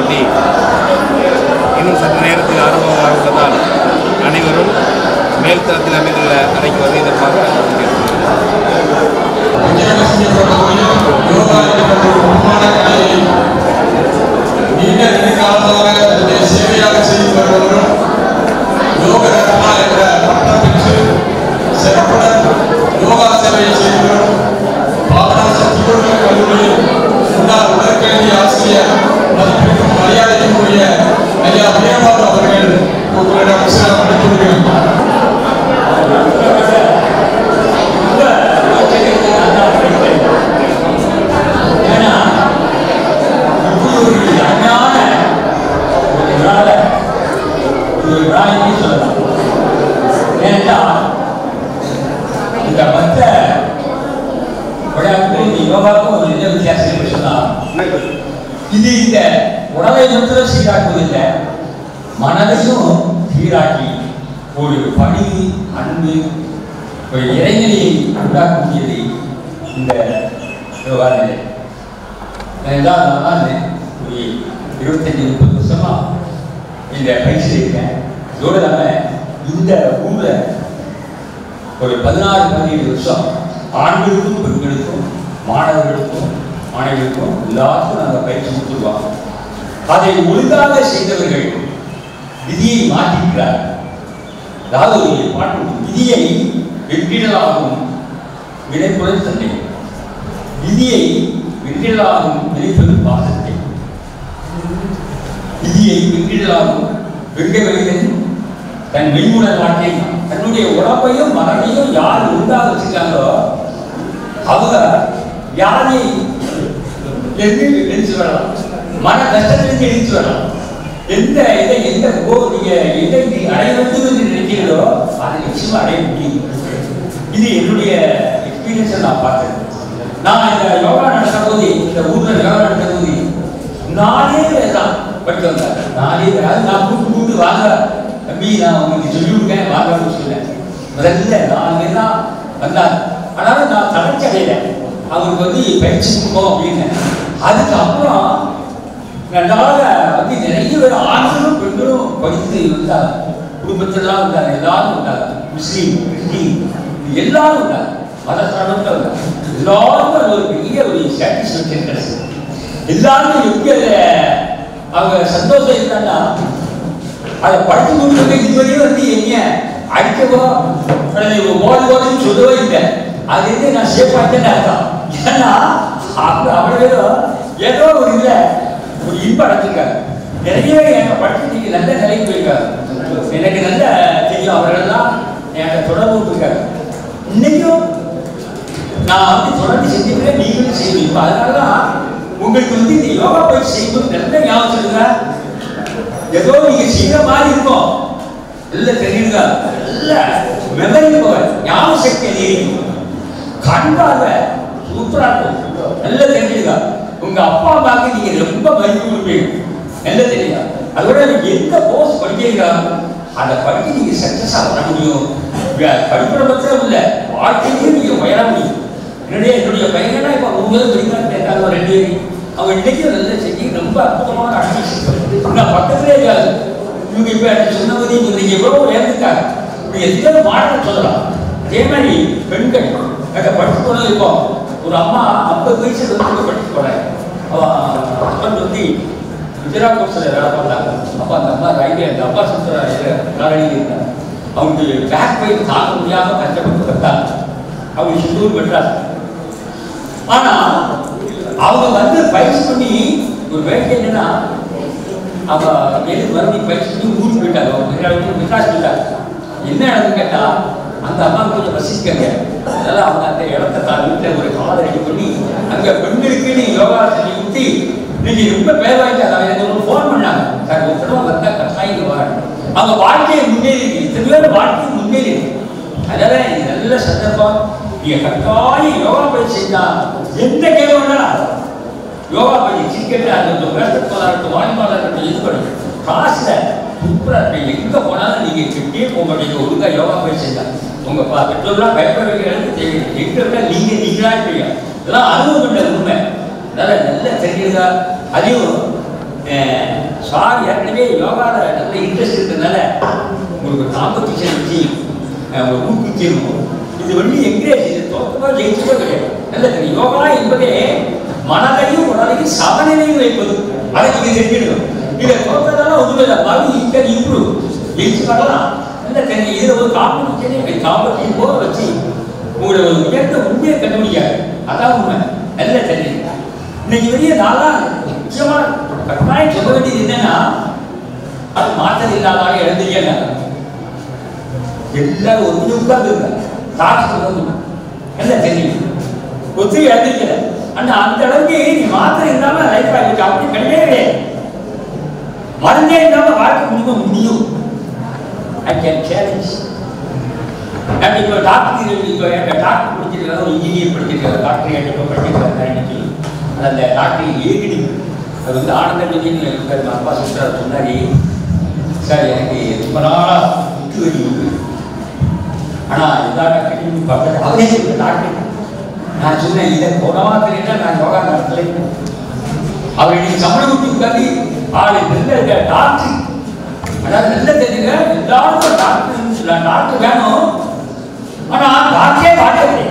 போட்டி இன்னும் சற்று நேரத்தில் ஆரம்பமாக உள்ளதால் அனைவரும் மேல்தளத்தில் அமைந்துள்ள அறைக்கு வருகை தருமாறு கேட்டுக்கொள்கிறேன். நீண்ட நெடுங்காலமாக தன்னுடைய சேவையாக செய்து வருபவரும் யோக ரத்னா என்ற பட்டம் பெற்று சிறப்புடன் யோகா சேவையை செய்து வரும் பாபநாசம் திருவள்ளுவர் கல்லூரியில் முன்னாள் உடற்கல்வி ஆசிரியர் மதிப்பிற்கும் மரியாதைக்குரிய ஐயா விஜயபாபு அவர்கள் உங்களிடம் சில அளித்துள்ளேன் ஏன்னா இப்படி ஒரு அருமையான ஒரு விழாவை ஒரு விழாவையே சொல்லலாம் ஏனென்றால் இந்த மற்ற விளையாட்டு இந்த யோகாவுக்கும் ஒரு என்ன வித்தியாசம் என்று சொன்னால் இது இந்த உடலை மாத்திரம் சீராக்குவதில்லை மனதையும் சீராக்கி ஒரு பணி அன்பு ஒரு இறைநிலையை உண்டாக்கக்கூடியது இந்த யோகா நிலை ஏதாவது நான் ஒரு இருபத்தஞ்சி முப்பது வருஷமா இந்த பயிற்சி இருக்கேன் இதோடு இல்லாமல் இந்த ஊரில் ஒரு பதினாறு பதினேழு வருஷம் ஆண்களுக்கும் பெண்களுக்கும் மாணவர்களுக்கும் மாணவிகளுக்கும் எல்லாருக்கும் நாங்கள் பயிற்சி கொடுத்துருவோம் அதை ஒழுங்காக செய்தவர்கள் விதியை மாற்றிக்கிறார் அதாவது ஒரு பாட்டு உண்டு. விதியை வெற்றிடலாகும் வினைப்புடன் தந்தை விதியை வெற்றிடலாகும் வினைப்பது பாசத்தை விதியை வெற்றிடலாகும் வெங்க வயதன் தன் மெய்முன நாட்டை தன்னுடைய உடம்பையும் மனதையும் யார் உண்டாக வச்சிருக்காங்களோ அவங்க யாரை எது எழுந்து வரலாம் மன கஷ்டத்திலிருந்து எழுந்து வரலாம் எந்த இதை எந்த கோ நீங்க எதை நீ அடைய வேண்டும் என்று நினைக்கிறீர்களோ அதை நிச்சயமா அடைய முடியும் இது என்னுடைய எக்ஸ்பீரியன்ஸை நான் பார்த்தேன் நான் இந்த யோகா நடத்த போது இந்த ஊர்ல யோகா நடத்த போது நானே தான் படிக்க வந்தாங்க நானே அது நான் கூட்டு கூட்டு வாங்க தம்பி நான் உங்களுக்கு சொல்லி கொடுக்கேன் வாங்கன்னு சொன்னேன் முதல்ல நானே தான் வந்தாங்க ஆனாலும் நான் தளர்ச்சி அடையில அவருக்கு வந்து பயிற்சி கொடுப்போம் அப்படின்னு அதுக்கப்புறம் ரெண்டாவது வந்து நிறைய பேர் ஆண்களும் பெண்களும் படித்து வந்தாங்க குடும்பத்திலாம் வந்தாங்க எல்லாரும் வந்தாங்க முஸ்லீம் கிறிஸ்டின் எல்லாரும் வந்தாங்க மத சார்ந்த வந்தாங்க எல்லாருக்கும் அது ஒரு பெரிய ஒரு சாட்டிஸ்ஃபேக்ஷன் கிடைச்சது எல்லாருமே எப்படி அதை அவங்க சந்தோஷம் இருந்தாங்கன்னா அதை படித்து கொடுத்தது இதுவரையும் வந்து என்ன அடிக்கவோ அல்லது ஓடி ஓடின்னு சொல்லவே இல்லை அது வந்து நான் சேஃப் ஆகிட்டேன்னு அர்த்தம் ஏன்னா அவங்க அவ்வளோ ஏதோ ஒரு இல்லை ஒரு இன்பம் அடைஞ்சிருக்காங்க நிறைய எங்க படிச்சு நீங்க நல்ல நிலைக்கு போயிருக்காங்க எனக்கு நல்ல தெரியும் அவர்கள்லாம் என்கிட்ட தொடர்பு இருக்காங்க இன்னைக்கும் நான் வந்து தொடர்ந்து செஞ்சுக்கிறேன் நீங்களும் செய்வீங்க இப்ப அதனாலதான் உங்களுக்கு வந்து இந்த யோகா பயிற்சி செய்யும்போது நல்ல ஞாபகம் சொல்லுங்க ஏதோ நீங்க செய்யற மாதிரி இருக்கும் நல்ல தெரியுங்க நல்ல மெமரி பவர் ஞாபக சக்தி அதிகரிக்கும் கண் பார்வை சூப்பரா இருக்கும் நல்ல தெரிஞ்சுங்க உங்க அப்பா அம்மாவுக்கு நீங்க ரொம்ப மதிப்பு கொடுப்பீங்க நல்ல தெரியுங்க அதோட நீங்க எந்த கோர்ஸ் படிக்கிறீங்க அந்த படிக்க நீங்க சக்சஸ் ஆக முடியும் படிக்கிற பத்திரம் இல்ல வாழ்க்கையிலேயே நீங்க உயர முடியும் என்னுடைய என்னுடைய பையனா இப்ப ஒன்பது படிக்கிறாங்க கேட்டாங்க ரெண்டு பேரும் அவங்க இன்னைக்கு நல்ல செஞ்சு ரொம்ப அற்புதமான அட்மிஷன் நான் பக்கத்திலே இருக்காது இவங்க இப்ப எனக்கு சொன்னபடி நீங்க எவ்வளவு உயர்ந்துட்டாங்க இப்படி எத்தனை மாற்றம் சொல்லலாம் அதே மாதிரி பெண்கள் எனக்கு படிச்சு போனது இப்போ ஒரு அம்மா ஐம்பது வயசுல வந்து படிச்சு போறேன் அவ ஹஸ்பண்ட் வந்து குஜராத் கோர்ஸ்ல வேலை பார்த்தாங்க அப்ப அந்த அம்மா ரயில்வே அந்த அப்பா சுற்றுலா காரணி இருந்தாங்க அவங்களுக்கு பேக் பெயின் தாங்க முடியாம கஷ்டப்பட்டு வந்தாங்க அவங்க சுந்தூர் பெற்றாங்க ஆனா அவங்க வந்து பயிற்சி பண்ணி ஒரு வேலை என்னன்னா அவ எது மறுபடியும் பயிற்சி பண்ணி ஊருக்கு போயிட்டாங்க அவங்க விகாஸ் போயிட்டாங்க என்ன நடந்து கேட்டா அந்த அம்மா கொஞ்சம் வசிக்காங்க அதனால அவங்க அந்த இடத்த தான் வீட்டில் ஒரு காலை ரெடி பண்ணி அங்க பெண்களுக்கு நீ யோகா சொல்லி ஊட்டி நீங்க ரொம்ப பேர் வாங்கிட்டாங்க எனக்கு ஒரு ஃபோன் பண்ணாங்க சார் ஒரு தடவை வந்தா கட்டாயம் வரேன் அவங்க வாழ்க்கையை முன்னேறி இருக்கு இத்தனை பேர் வாழ்க்கையை முன்னேறி இருக்கு அதனால இது நல்ல சந்தர்ப்பம் நீங்க கட்டாயம் யோகா பயிற்சி செஞ்சா எந்த கேள்வி வேணாலும் யோகா பண்ணி கிரிக்கெட் ஆகட்டும் பேஸ்கெட் பால் ஆகட்டும் வாலிபால் ஆகட்டும் இது பண்ணி காசுல சூப்பரா இருப்பீங்க எங்க போனாலும் நீங்க கிட்டே போக மாட்டீங்க ஒழுங்கா யோகா போய் செஞ்சா உங்க பா பெற்றோர்லாம் பயப்பட வைக்கிற அளவுக்கு தெரியும் எங்க இருந்தா நீங்க நீங்களா இருப்பீங்க இதெல்லாம் அனுபவம் பண்ண உண்மை அதனால நல்ல தெரியுதா அதையும் சார் ஏற்கனவே யோகாவில் நல்ல இன்ட்ரெஸ்ட் இருக்கிறதுனால உங்களுக்கு காம்படிஷன் வச்சு அஹ், ஒரு ஊக்குவிக்கணும் இது வந்து என்கரேஜ் இது தோக்கமாக ஜெயிச்சதே கிடையாது நல்ல தெரியும் யோகா என்பதே மனதையும் உடலையும் சமநிலையும் வைப்பது அதை நீங்கள் தெரிஞ்சிடணும் இதை தோற்றதால ஒன்றுமே இல்லை மறு ஈக்கல் இம்ப்ரூவ் ஜெயிச்சு வரலாம் நல்ல தெரியும் இதில் ஒரு காம்படிஷனே காம்படிஷன் போக வச்சு உங்களை ஒரு உயர்ந்த உண்மையை கண்டுபிடிக்காது அதான் உண்மை நல்ல தெரியும் இன்னைக்கு வெளிய நாளா முக்கியமான கட்டாயம் சொல்ல வேண்டியது என்னன்னா அது மாற்றம் இல்லாத எழுந்தீங்க எல்லாரும் ஒத்து உட்கார்ந்து டாக்டர் வந்து என்ன தெரியும் ஒத்து எழுந்திருக்கிற ஆனா அந்த அளவுக்கு நீ மாத்திரை இல்லாம லைஃப் ஆகிருக்கு அப்படி கிடையவே கிடையாது மருந்தே இல்லாம வாழ்க்கை முடிக்க முடியும் ஐ கேன் சேலஞ்ச் நான் இப்போ டாக்டர் இப்போ எங்கள் டாக்டர் படிச்சிருக்காங்க ஒரு இன்ஜினியர் படிச்சிருக்காங்க டாக்டர் என்கிட்ட படிச்சிருக்காங்க இன்னைக்கு அந்த டாக்டர் ஏகிடி அது வந்து ஆனந்த விஜயன் இருக்காரு அப்பா சிஸ்டர் சொன்னாரு சார் எனக்கு ரொம்ப நாளாக முட்டு வலி இருக்கு ஆனால் எல்லா டாக்டரையும் பக்கத்தில் அவரே சொல்ல டாக்டர் நான் சொன்னேன் இதை போனவா தெரியல நான் யோகா நடத்தலை அவர் இன்னைக்கு சம்பளம் விட்டு உட்காந்து ஆளு நல்ல டாக்டர் அதாவது நல்ல தெரியுங்க எல்லாருக்கும் டாக்டர் டாக்டர் வேணும் ஆனா டாக்டரே டாக்டர் கிடையாது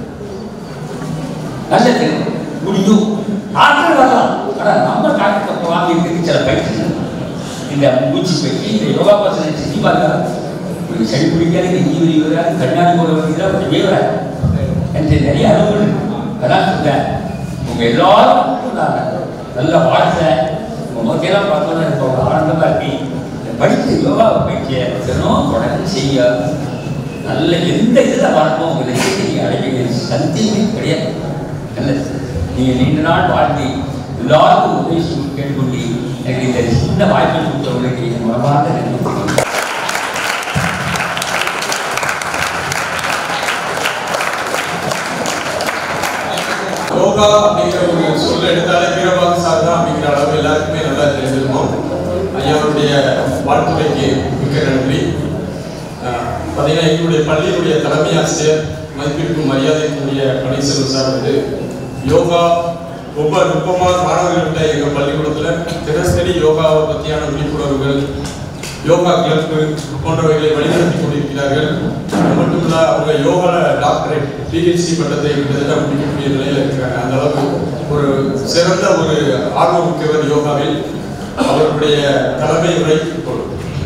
நல்ல தெரியும் முடியும் டாக்டர் வரலாம் ஆனா நம்ம டாக்டர் வாங்கி இருக்கு சில பயிற்சி இந்த மூச்சு பயிற்சி இந்த யோகா பசங்க செஞ்சு பார்த்தா ஒரு சளி பிடிக்காது நெஞ்சு வலி வராது கண்ணாடி போட வந்தீங்கன்னா கொஞ்சமே வராது எனக்கு நிறைய அனுபவம் இருக்கு. அதான் சொல்றேன் உங்க எல்லாரும் நான் நல்ல வாழ்க்கை உங்க முகத்தையெல்லாம் பார்த்தோன்னா எனக்கு ஒரு ஆனந்தமா இருக்கு இந்த படித்து யோகா பயிற்சியை தினம் தொடர்ந்து செய்ய நல்ல எந்த இதில் வரணும் உங்க லட்சியத்தை நீங்கள் அடைவீங்க சந்தேகமே கிடையாது நல்லது நீங்கள் நீண்ட நாள் வாழ்ந்து எல்லாருக்கும் உதவி செய்ய கேட்டுக்கொண்டு எனக்கு இந்த சின்ன வாய்ப்பை கொடுத்தவர்களுக்கு என் மனமார்ந்த நன்றி தெரிவிக்கிறேன். யோகா அப்படிங்கிற ஒரு சொல்ல எடுத்தாலே வீரபாகு சார் தான் அப்படிங்கிற அளவு எல்லாருக்குமே நல்லா தெரிஞ்சிருக்கும் ஐயாவுடைய வாழ்த்துறைக்கு மிக்க நன்றி ஆஹ் பார்த்தீங்கன்னா எங்களுடைய பள்ளியினுடைய தலைமை ஆசிரியர் மதிப்பிற்கும் மரியாதைக்குரிய பன்னீர்செல்வம் சார் வந்து யோகா ரொம்ப நுட்பமாக மாணவர்கள்ட்ட எங்கள் பள்ளிக்கூடத்தில் தினசரி யோகாவை பற்றியான விழிப்புணர்வுகள் யோகா கிளப்பு போன்றவைகளை வழிநடத்தி கொண்டிருக்கிறார்கள் அது மட்டுமில்ல அவங்க யோகா டாக்டரேட் பிஹெச்டி பட்டத்தை கிட்டத்தட்ட முடிக்கக்கூடிய நிலையில் இருக்கிறாங்க அந்த அளவுக்கு ஒரு சிறந்த ஒரு ஆர்வமிக்கவர் யோகாவில் அவருடைய தலைமை உரை இப்பொழுது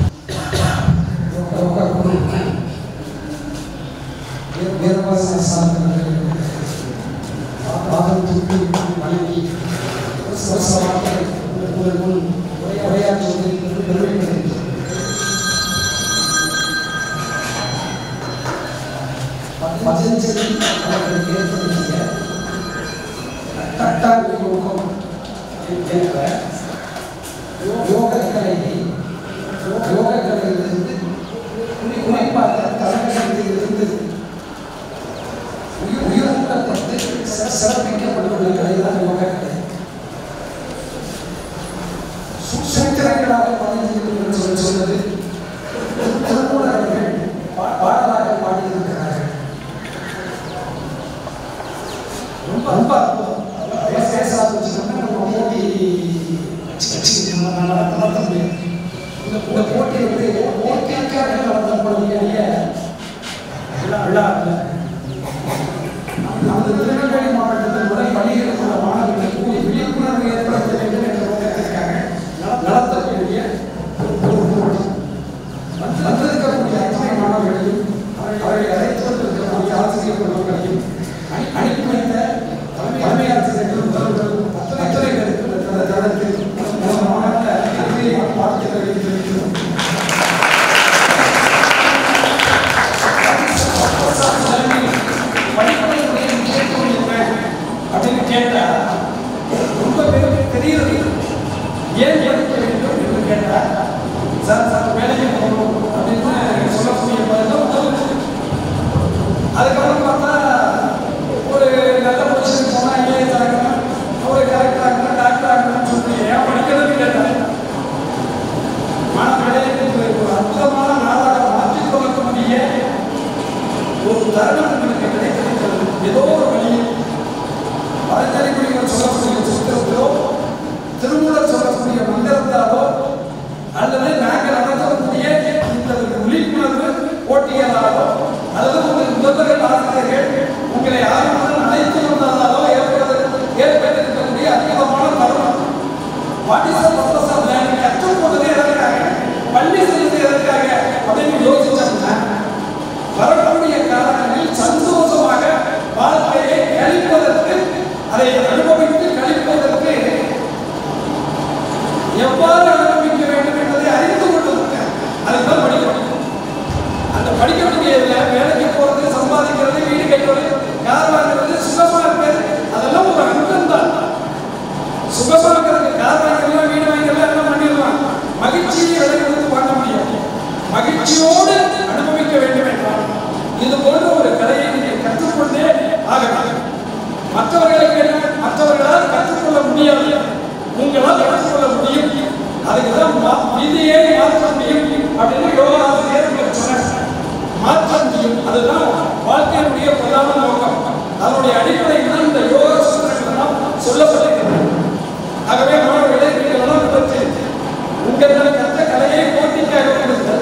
வீரவாசன சாதனங்கள் பாதம் தூக்கி வணங்கி சிவசமாத்தை உங்கள் முன் உரையாற்றுவதில் பெருமைப்படுகிறேன் பதஞ்சலி அவர்கள் ஏற்படுத்திய தட்டாங்க யோகம் என்ற யோக கலையை யோக கலையிலிருந்து குறிப்பாக தலைமையிலிருந்து உயிர் உயிரூட்டப்பட்டு ச- சிறப்பிக்கப்படக்கூடிய கலைதான் யோக கலை சு- சூத்திரங்களாக பதினஞ்சு சொல்லி சொன்னது திருமூலர்கள் பா- பாடலாக பாடியிருக்கிறார்கள் ரொம்ப ரொம்ப அற்புதம் பேசாத வச்சுக்கோங்க நம்ம போட்டி வச்சுக்கிட்டு நம்ம நடத்த நடத்த முடியாது இந்த இந்த போட்டி வந்து போட்டிக்காக நடத்தப்படக்கூடிய விழா விழா இல்லை நமது திருநெல்வேலி மாவட்டத்தில் உள்ள பள்ளிகளில் உள்ள மாணவர்களுக்கு ஒரு விழிப்புணர்வு ஏற்படுத்த வேண்டும் என்ற நோக்கத்திற்காக நடத்தக்கூடிய ஒரு போட்டி வந்து- வந்திருக்கக்கூடிய அத்தனை மாணவர்களையும் அவர்களை அழைத்து வந்திருக்கக்கூடிய ஆசிரியர் பெருமக்களையும் அனு- அனுப்பி வைத்த தலைமை ஆசிரியர்கள் முதல்வர்கள் அத்தனை பேருக்கு இந்த தருணத்தில் நமது மாவட்ட நன்றியை வாழ்த்துக்களை தெரிவிக்கிறோம் what is the purpose of learning கற்றுக்கொண்டது எதற்காக பள்ளி செல்வது எதற்காக அப்படின்னு யோசிச்சோம்னா வரக்கூடிய காலங்களில் சந்தோஷமாக வாழ்க்கையை கழிப்பதற்கு அதை அனுபவித்து கழிப்பதற்கு எவ்வாறு அனுபவிக்க வேண்டும் என்பதை அறிந்து கொள்வதற்கு அதுதான் படிக்கணும் அந்த படிக்கக்கூடியதுல வேலைக்கு போறது சம்பாதிக்கிறது வீடு கட்டுறது கார் வாங்குறது சுகமா இருக்கிறது அதெல்லாம் ஒரு அங்கம் தான் சுகமா இருக்கிறது கார் வாங்கலாம் வீடு வாங்கலாம் எல்லாம் பண்ணிடலாம் மகிழ்ச்சியை விலை கொடுத்து வாங்க முடியும் மகிழ்ச்சியோடு அனுபவிக்க வேண்டும் என்றால் இது போன்ற ஒரு கலையை நீங்கள் கற்றுக்கொண்டே ஆக வேண்டும் மற்றவர்களுக்கு என்ன? மற்றவர்களால் கற்றுக்கொள்ள முடியாது உங்களால் கற்றுக்கொள்ள முடியும் அதுக்கு தான் மா- விதியை மாற்ற முடியும் அப்படின்னு யோகா ஆசிரியர் உங்களுக்கு சொன்னார் மாற்ற முடியும் அதுதான் வாழ்க்கையினுடைய பிரதான நோக்கம் அதனுடைய அடிப்படையில் தான் இந்த யோகா சூத்திரங்கள் எல்லாம் சொல்லப்பட்டிருக்கிறது ஆகவே மாணவர்களே நீங்கள் எல்லாம் பற்றி உங்கள் கற்ற கலையை போட்டிக்காக கொடுங்கள்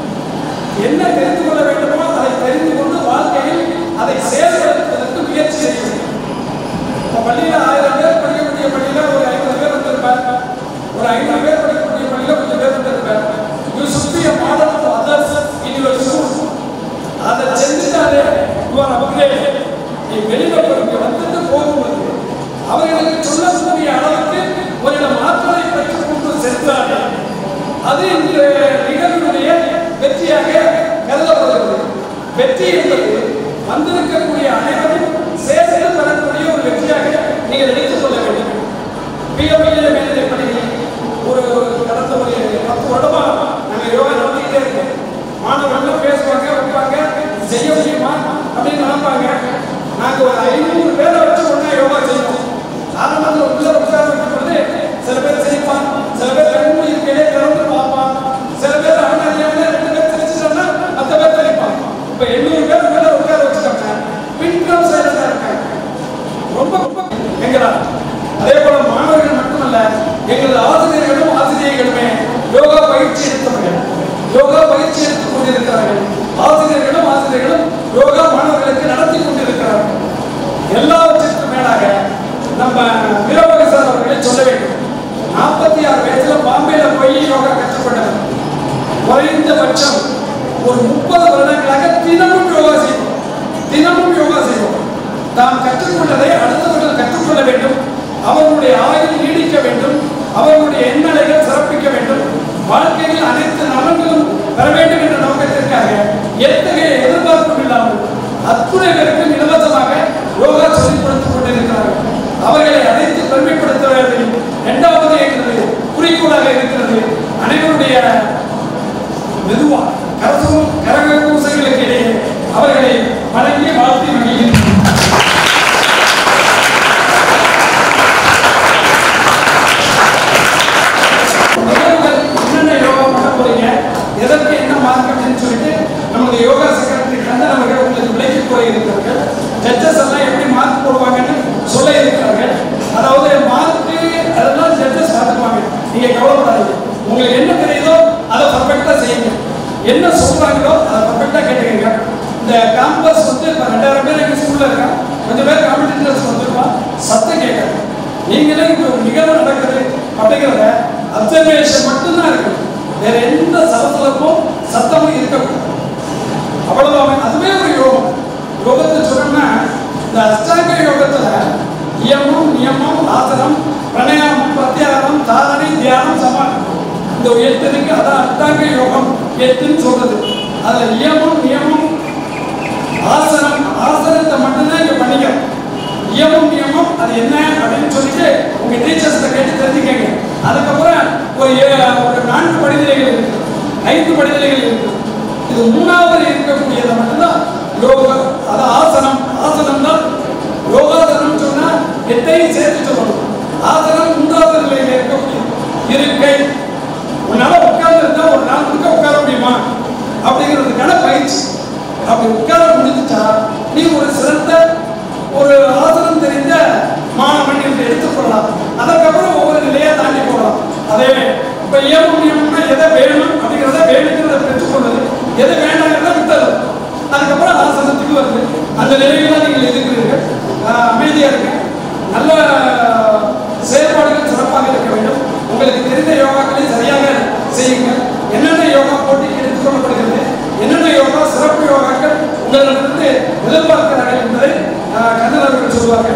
என்ன தெரிந்து கொள்ள வேண்டுமோ அதை தெரிந்து கொண்டு வாழ்க்கையில் அதை செயல்படுத்துவதற்கு முயற்சி செய்ய வேண்டும் இப்போ பள்ளியில் ஆயிரம் பேர் படிக்கக்கூடிய பள்ளியில் ஒரு ஐநூறு பேர் வந்திருப்பார் ஒரு ஐநூறு பேர் படிக்கக்கூடிய பள்ளியில் கொஞ்சம் பேர் வந்திருப்பார் you should be a model to others in your school அதை செஞ்சுட்டாலே you are upgraded நீ வெளியில போய் வந்துட்டு போகும்போது அவர்களுக்கு சொல்லக்கூடிய அளவுக்கு ஒரு மாற்றத்தை பெற்றுக் கொண்டு சென்றாலே அது இந்த நிகழ்வுடைய வெற்றியாக கருதப்படுகிறது வெற்றி என்பது வந்திருக்கக்கூடிய அனைவரும் சேர்ந்து பெறக்கூடிய ஒரு வெற்றியாக நீங்கள் எடுத்துக் கொள்ள வேண்டும் மிக பெரிய மேல்நிலை பள்ளிகளில் ஒரு கடந்த ஒரு பத்து வருடமா நாங்கள் யோகா நடத்திக்கிட்டே இருக்கோம் மாணவர்கள் பேசுவாங்க வைப்பாங்க இது செய்ய முடியுமா அப்படின்னு நினைப்பாங்க நாங்கள் ஒரு ஐநூறு பேரை வச்சு ஒன்றா யோகா செய்வோம் ஆரம்பத்தில் உள்ள உட்கார வைக்கும் பொழுது சில பேர் சிரிப்பான் சில பேர் கண்மூடி இருக்கையிலே திறந்து பார்ப்பான் சில பேர் அவன் அறியாமலே ரெண்டு பேர் சிரிச்சிட்டோம்னா மற்ற பேர் தெளிப்பான் இப்போ எண்ணூறு பேர் மேல உட்கார வச்சுட்டோம்னா பின்கம் சைலண்டா இருக்காங்க ரொம்ப ரொம்ப எங்களா அதே போல மாணவர்கள் மட்டுமல்ல எங்களது ஆசிரியர்களும் ஆசிரியர்களுமே யோகா பயிற்சி எடுத்தவர்கள் யோகா பயிற்சி எடுத்துக் கொண்டிருக்கிறார்கள் ஆசிரியர்களும் ஆசிரியர்களும் யோகா மாணவர்களுக்கு நடத்தி கொண்டிருக்கிறார்கள் எல்லாவற்றிற்கும் மேலாக நம்ம வீரபக சார் அவர்களை சொல்ல வேண்டும் நாற்பத்தி ஆறு வயசுல பாம்பேல போய் யோகா கற்றுக்கொண்டவர் குறைந்தபட்சம் ஒரு முப்பது வருடங்களாக தினமும் யோகா செய்வோம் தினமும் யோகா செய்வோம் தாம் கற்றுக்கொண்டதை அடுத்தவர்கள் கற்றுக்கொள்ள வேண்டும் அவர்களுடைய ஆயுள் நீடிக்க வேண்டும் அவர்களுடைய எண்ணலைகள் சிறப்பிக்க வேண்டும் வாழ்க்கையில் அனைத்து நலன்களும் பெற வேண்டும் என்ற நோக்கத்திற்காக எத்தகைய எதிர்பார்ப்பும் இல்லாமல் அத்துணை பேருக்கும் இலவசமாக யோகா சொல்லிக் கொடுத்துக் கொண்டிருக்கிறார்கள் அவர்களை அனைத்து பெருமைப்படுத்த வேண்டும் இரண்டாவது எங்களது குறிக்கோளாக இருக்கிறது அனைவருடைய மெதுவா கரசும் கரக பூசைகளுக்கு இடையே அவர்களை வணங்கி வாழ்த்தி மகிழ்கிறேன் நிகழ்வுகள் என்னென்ன யோகா பண்ண போறீங்க எதற்கு என்ன மார்க்கெட்னு சொல்லிட்டு நமது யோகா செக்ரட்டரி கந்தன் அவர்கள் உங்களுக்கு விளக்கி கூற இருக்கிறார்கள் ஜட்ஜஸ் எல்லாம் எப்படி மார்க் போடுவாங்கன்னு சொல்ல இருக்கிறார்கள் அதாவது மார்க்கு அதெல்லாம் ஜட்ஜஸ் பார்த்துக்குவாங்க நீங்க கவலைப்படாதீங்க உங்களுக்கு என்ன தெரியுதோ அதை பர்ஃபெக்டா செய்யுங்க என்ன சொல்றாங்களோ அதை பர்ஃபெக்டா கேட்டுக்கங்க இந்த காம்பஸ் வந்து இப்போ ரெண்டாயிரம் பேர் எங்க ஸ்கூல்ல இருக்கான் கொஞ்சம் பேர் காம்படிட்டர்ஸ் வந்துருப்பான் சத்தம் கேட்கறாங்க நீங்களே இங்க ஒரு நிகழ்வு நடக்குது அப்படிங்கிறத அப்சர்வேஷன் மட்டும்தான் இருக்கு வேற எந்த சலசலப்பும் சத்தமும் இருக்கக்கூடாது அவ்வளவுதான் அதுவே ஒரு யோகம் யோகத்தை சொல்லணும்னா இந்த அஷ்டாங்க யோகத்துல இயமம் நியமம் ஆசனம் பிரணயாமம் பிரத்யாரம் தாரணை தியானம் சமானம் இந்த எட்டு இருக்கு அதான் அஷ்டாங்க யோகம் எட்டுன்னு சொல்றது அதுல இயமம் நியமம் ஆசனம் ஆசனத்தை மட்டும்தான் இங்க பண்ணிக்கணும் நியமம் நியமம் அது என்ன அப்படின்னு சொல்லிட்டு உங்க டீச்சர்ஸ்ல கேட்டு தெரிஞ்சுக்கங்க அதுக்கப்புறம் ஒரு ஏ- ஒரு நான்கு படிநிலைகள் இருக்கு ஐந்து படிநிலைகள் இருக்கு இது மூணாவது இருக்கக்கூடியதை மட்டும்தான் யோகா அது ஆசனம் ஆசனம் தான் யோகாசனம் சொன்னா எட்டையும் சேர்த்து சொல்லணும் ஆசனம் மூன்றாவது நிலையில இருக்கக்கூடியது இருக்கை உன்னால உட்கார்ந்து இருந்தா ஒரு நாள் முழுக்க உட்கார முடியுமா அப்படிங்கிறதுக்கான பயிற்சி அப்படி உட்கார முடிஞ்சுட்டா நீ ஒரு சிறந்த ஒரு ஆசனம் தெரிந்த மாணவன் என்று எடுத்துக்கொள்ளலாம் அதற்கப்புறம் ஒவ்வொரு நிலையா தாண்டி போகலாம் அதே இப்ப ஏன் முடியும்னா எதை வேணும் அப்படிங்கிறத வேணுங்கிறத பெற்றுக்கொள்வது எது வேண்டாங்கிறத விட்டது அதுக்கப்புறம் ஆசனத்துக்கு வருது அந்த நிலையில நீங்கள் இருக்கிறீர்கள் ஆஹ் அமைதியா இருங்க நல்ல செயல்பாடுகள் சிறப்பாக இருக்க வேண்டும் உங்க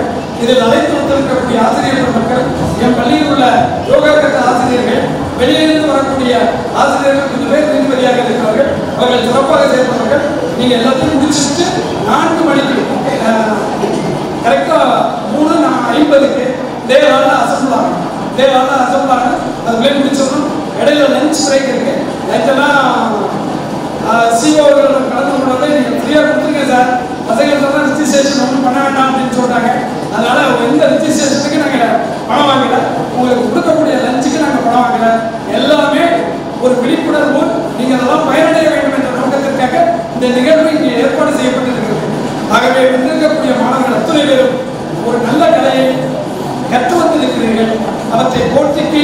இதில் அழைத்து வந்திருக்கக்கூடிய ஆசிரியர் பெருமக்கள் என் பள்ளியில் உள்ள யோகா கற்ற ஆசிரியர்கள் வெளியிலிருந்து வரக்கூடிய ஆசிரியர்கள் கொஞ்சம் பேர் நீதிபதியாக இருக்கிறார்கள் அவர்கள் சிறப்பாக செயல்படுறார்கள் நீங்க எல்லாத்தையும் முடிச்சுட்டு நான்கு மணிக்கு கரெக்டா மூணு நான் ஐம்பதுக்கு தேவால அசம்பிள் ஆகும் தேவால அசம்பிள் ஆகும் அதுக்குள்ளே முடிச்சிடணும் இடையில லஞ்ச் பிரேக் இருக்கு லஞ்செல்லாம் சிஓவர்கள் கலந்து கொண்டு நீங்கள் ஃப்ரீயாக கொடுத்துருங்க சார் பசங்க சொன்னால் ரிஜிஸ்ட்ரேஷன் ஒன்றும் பண்ண வேண்டாம் அப்படின்னு சொல்லிட்டாங்க அதனால எந்த ரிஜிஸ்ட்ரேஷனுக்கு நாங்கள் பணம் வாங்கல உங்களுக்கு கொடுக்கக்கூடிய லஞ்சுக்கு நாங்கள் பணம் வாங்கல எல்லாமே ஒரு விழிப்புணர்வு நீங்கள் அதெல்லாம் பயனடைய வேண்டும் என்ற நோக்கத்திற்காக இந்த நிகழ்வு இங்கே ஏற்பாடு செய்யப்பட்டிருக்கிறது ஆகவே வந்திருக்கக்கூடிய மாணவர்கள் அத்துணை பேரும் ஒரு நல்ல கலையை கற்று வந்திருக்கிறீர்கள் அவற்றை போட்டிக்கு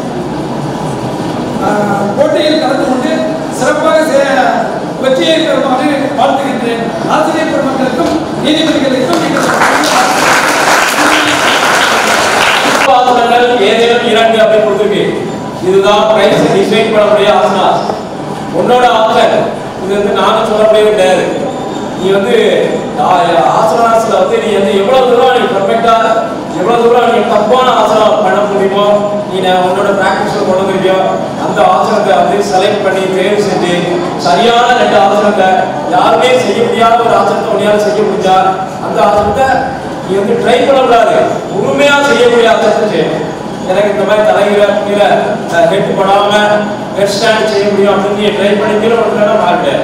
ஆஹ், போட்டியில் கலந்து கொண்டு சிறப்பாக செ- வெற்றியை பெறுமாறு வாழ்த்துகின்றேன் ஆசிரியர் பெருமக்களுக்கும் நீதிபதிகளுக்கும் எங்கள் ஆசனங்கள் ஏதேனும் இரண்டு அப்படி கொடுத்துருக்கு இதுதான் பிரைஸ் டிசைன் பண்ணக்கூடிய ஆசனாஸ் உன்னோட ஆப்ஷன் இது வந்து நாங்க சொல்லக்கூடியது கிடையாது நீ வந்து ஆசனாஸ்ல வந்து நீ வந்து எவ்வளவு தூரம் நீ பர்ஃபெக்டா எவ்வளவு தூரம் நீ தப்பான ஆசனம் பண்ண முடியுமோ நீ நான் உன்னோட பிராக்டிஸ்ல கொண்டு வந்திருக்கியோ அந்த ஆசனத்தை வந்து செலக்ட் பண்ணி தேர்வு செஞ்சு சரியான ரெண்டு ஆசனத்தை யாருமே செய்ய முடியாத ஒரு ஆசனத்தை உன்னையால செய்ய முடிஞ்சா அந்த ஆசனத்தை நீ வந்து ட்ரை பண்ணக்கூடாது முழுமையா செய்யக்கூடிய ஆசனத்தை செய்யணும் எனக்கு இந்த மாதிரி தலைகிற கீழே ஹெட் படாம ஹெட் ஸ்டாண்ட் செய்ய முடியும் அப்படின்னு நீ ட்ரை பண்ணி கீழே ஒன்றுனா மாட்டேன்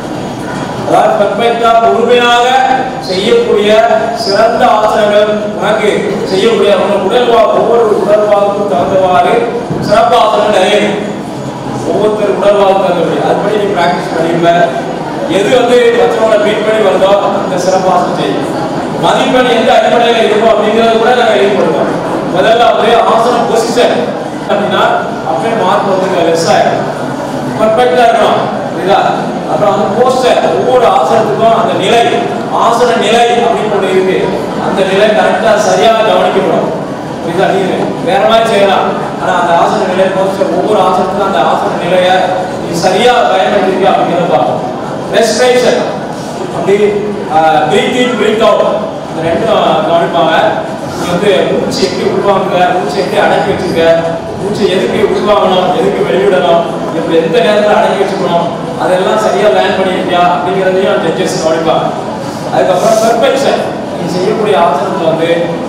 அதாவது பெர்ஃபெக்டா முழுமையாக செய்யக்கூடிய சிறந்த ஆசனங்கள் உனக்கு செய்யக்கூடிய உனக்கு உடல்வா ஒவ்வொரு உடல்வாவுக்கும் தகுந்தவாறு சிறப்பு ஆசனங்கள் நிறைய இருக்கு. ஒவ்வொருத்தர் உடல்வாவுக்கு தகுந்தபடி அதுபடி நீ பிராக்டிஸ் பண்ணிருப்ப எது வந்து மற்றவங்களை பீட் பண்ணி வருதோ அந்த சிறப்பு ஆசனம் செய்யும் மதிப்பெண் எந்த அடிப்படையில் இருக்கும் அப்படிங்கிறது கூட நாங்கள் ஈடுபடுத்தோம் முதல்ல அப்படியே ஆசனம் பொசிஷன் அப்படின்னா அப்படியே மார்க் வந்து லெஸ் ஆயிடும் பர்ஃபெக்டா இருக்கணும் புரியுதா அப்புறம் அந்த போஸ்டர் ஒவ்வொரு ஆசனத்துக்கும் அந்த நிலை ஆசன நிலை அப்படின்னு ஒண்ணு இருக்கு அந்த நிலை கரெக்டா சரியா கவனிக்கப்படும் புரியுதா நீ வேற மாதிரி செய்யலாம் ஆனா அந்த ஆசன நிலை போஸ்டர் ஒவ்வொரு ஆசனத்துக்கும் அந்த ஆசன நிலையை நீ சரியா பயன்படுத்திருக்க அப்படிங்கிறத பார்ப்போம் ரெஸ்பிரேஷன் அப்படி பிரீத் இன் பிரீத் அவுட் இந்த ரெண்டும் கவனிப்பாங்க நீ வந்து மூச்சு எப்படி உள்வாங்க மூச்சு எப்படி அடக்கி வச்சுக்க மூச்சு எதுக்கு உள்வாங்கணும் எதுக்கு வெளியிடணும் எப்படி எந்த நேரத்தில் அடக்கி வச்சுக்கணும் அதெல்லாம் சரியா லேர்ன் பண்ணியிருக்கியா அப்படிங்கிறதையும் ஜட்ஜஸ் கவனிப்பாங்க அதுக்கப்புறம் பெர்ஃபெக்ஷன் நீ செய்யக்கூடிய ஆசனத்தில் வந்து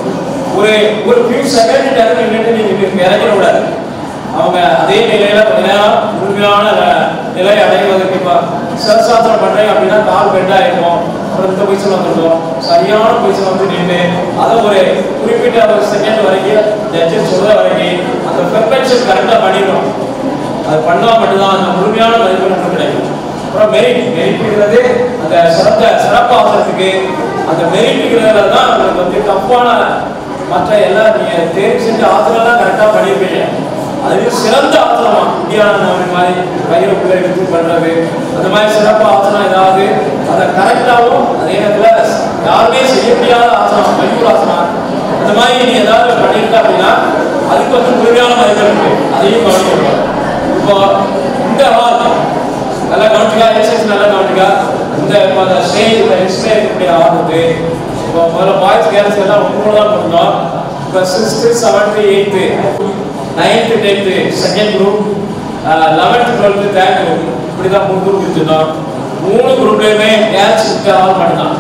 ஒரு ஒரு ஃபியூ செகண்ட் நேரம் நின்றுட்டு நீங்க இறக்கிட கூடாது அவங்க அதே நிலையில கொஞ்ச நேரம் முழுமையான ந- நிலை அடைவதற்கு இப்போ சிரசாசனம் பண்றேன் அப்படின்னா கால் பெண்ட் ஆயிருக்கும் அப்புறம் இந்த பொசிஷன் வந்துருக்கும் சரியான பொசிஷன் வந்து நின்று அதை ஒரு குறிப்பிட்ட ஒரு செகண்ட் வரைக்கும் ஜட்ஜஸ் சொல்ற வரைக்கும் அந்த பெர்ஃபெக்ஷன் கரெக்டாக பண்ணிடணும் அது பண்ணா மட்டும்தான் அந்த முழுமையான மதிப்பு நமக்கு கிடைக்கும் அப்புறம் மெரிட் மெரிட்ங்கிறது அந்த சிறந்த சிறப்பு ஆசனத்துக்கு அந்த மெரிட்ங்கிறதுல தான் உங்களுக்கு வந்து தப்பான மற்ற எல்லாம் நீங்க தேர்வு செஞ்ச ஆசனம்லாம் கரெக்டாக பண்ணியிருப்பீங்க அதுலயும் சிறந்த ஆசனமா இந்தியாவில் அந்த மாதிரி கையிலுக்குள்ள எடுத்து பண்றது அந்த மாதிரி சிறப்பு ஆசனம் ஏதாவது அதை கரெக்டாகவும் அதே நேரத்தில் யாருமே செய்ய முடியாத ஆசனம் மயூர் ஆசனம் அந்த மாதிரி நீ ஏதாவது பண்ணியிருக்க அப்படின்னா அதுக்கு வந்து முழுமையான மதிப்பு இருக்கு அதையும் கவனிக்கணும் இப்போ இந்த ஹால் நல்லா கவனிச்சுக்கா எக்ஸசைஸ் நல்லா கவனிச்சுக்கா இந்த இப்போ அந்த ஸ்டேஜ் இந்த டிஸ்பிளே இருக்கக்கூடிய ஹால் வந்து இப்போ முதல்ல பாய்ஸ் கேர்ள்ஸ் எல்லாம் ஒன்று தான் பண்ணோம் இப்போ sixth seventh eighth ninth tenth second group eleventh twelfth third group இப்படி தான் மூணு குரூப் வச்சுருந்தோம் மூணு குரூப்லேயுமே கேர்ள்ஸ் ஆல் மட்டும்தான்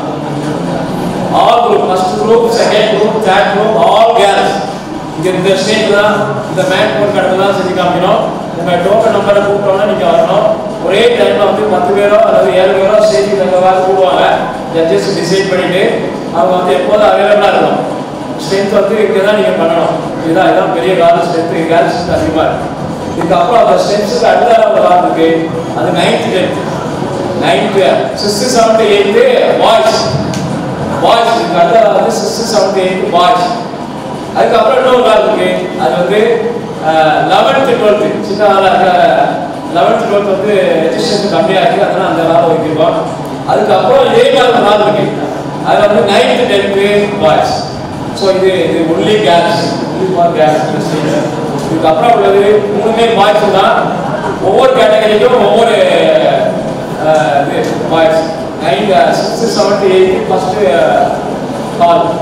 all group first group second group third group all girls இங்க இந்த ஸ்டேஜ் தான் இந்த மேட் போர்ட் கடந்து தான் செஞ்சு காமிக்கணும் உங்க டோக்கன் நம்பரை கூப்பிட்டோம்னா நீங்க வரணும் ஒரே டைம்ல வந்து பத்து பேரோ அல்லது ஏழு பேரோ ஸ்டேஜுக்கு தக்கவாறு கூடுவாங்க ஜட்ஜஸ் டிசைட் பண்ணிட்டு அவங்க வந்து எப்போதும் அவைலபிளா இருக்கணும் ஸ்ட்ரென்த் வந்து இங்கே தான் நீங்க பண்ணணும் இதுதான் இதான் பெரிய கால ஸ்ட்ரென்த் கேர்ள்ஸ் ஸ்ட்ரென்த் அதிகமா இருக்கு இதுக்கப்புறம் அந்த ஸ்ட்ரென்த்துக்கு அடுத்த ஒரு கால் இருக்கு அது ninth tenth ninth sixth seventh eighth boys boys இதுக்கு அடுத்த வந்து சிக்ஸ்த்து செவன்த்து எயித்து பாய்ஸ் அதுக்கப்புறம் இன்னொரு நாள் இருக்கு அது வந்து லெவன்த்து டுவெல்த்து சின்ன ஆளாக லெவன்த்து டுவெல்த் வந்து ரெஜிஸ்ட்ரேஷன் கம்மியாக இருக்கு அதனால அந்த நாள் வைக்கிறோம் அதுக்கப்புறம் இதே மாதிரி ஒரு நாள் இருக்கு அது வந்து நைன்த்து டென்த்து பாய்ஸ் ஸோ இது இது only girls only for girls இதுக்கப்புறம் உள்ளது மூணுமே பாய்ஸ் தான் ஒவ்வொரு கேட்டகரிக்கும் ஒவ்வொரு அஹ், இது boys nine sixth seventh eighth first call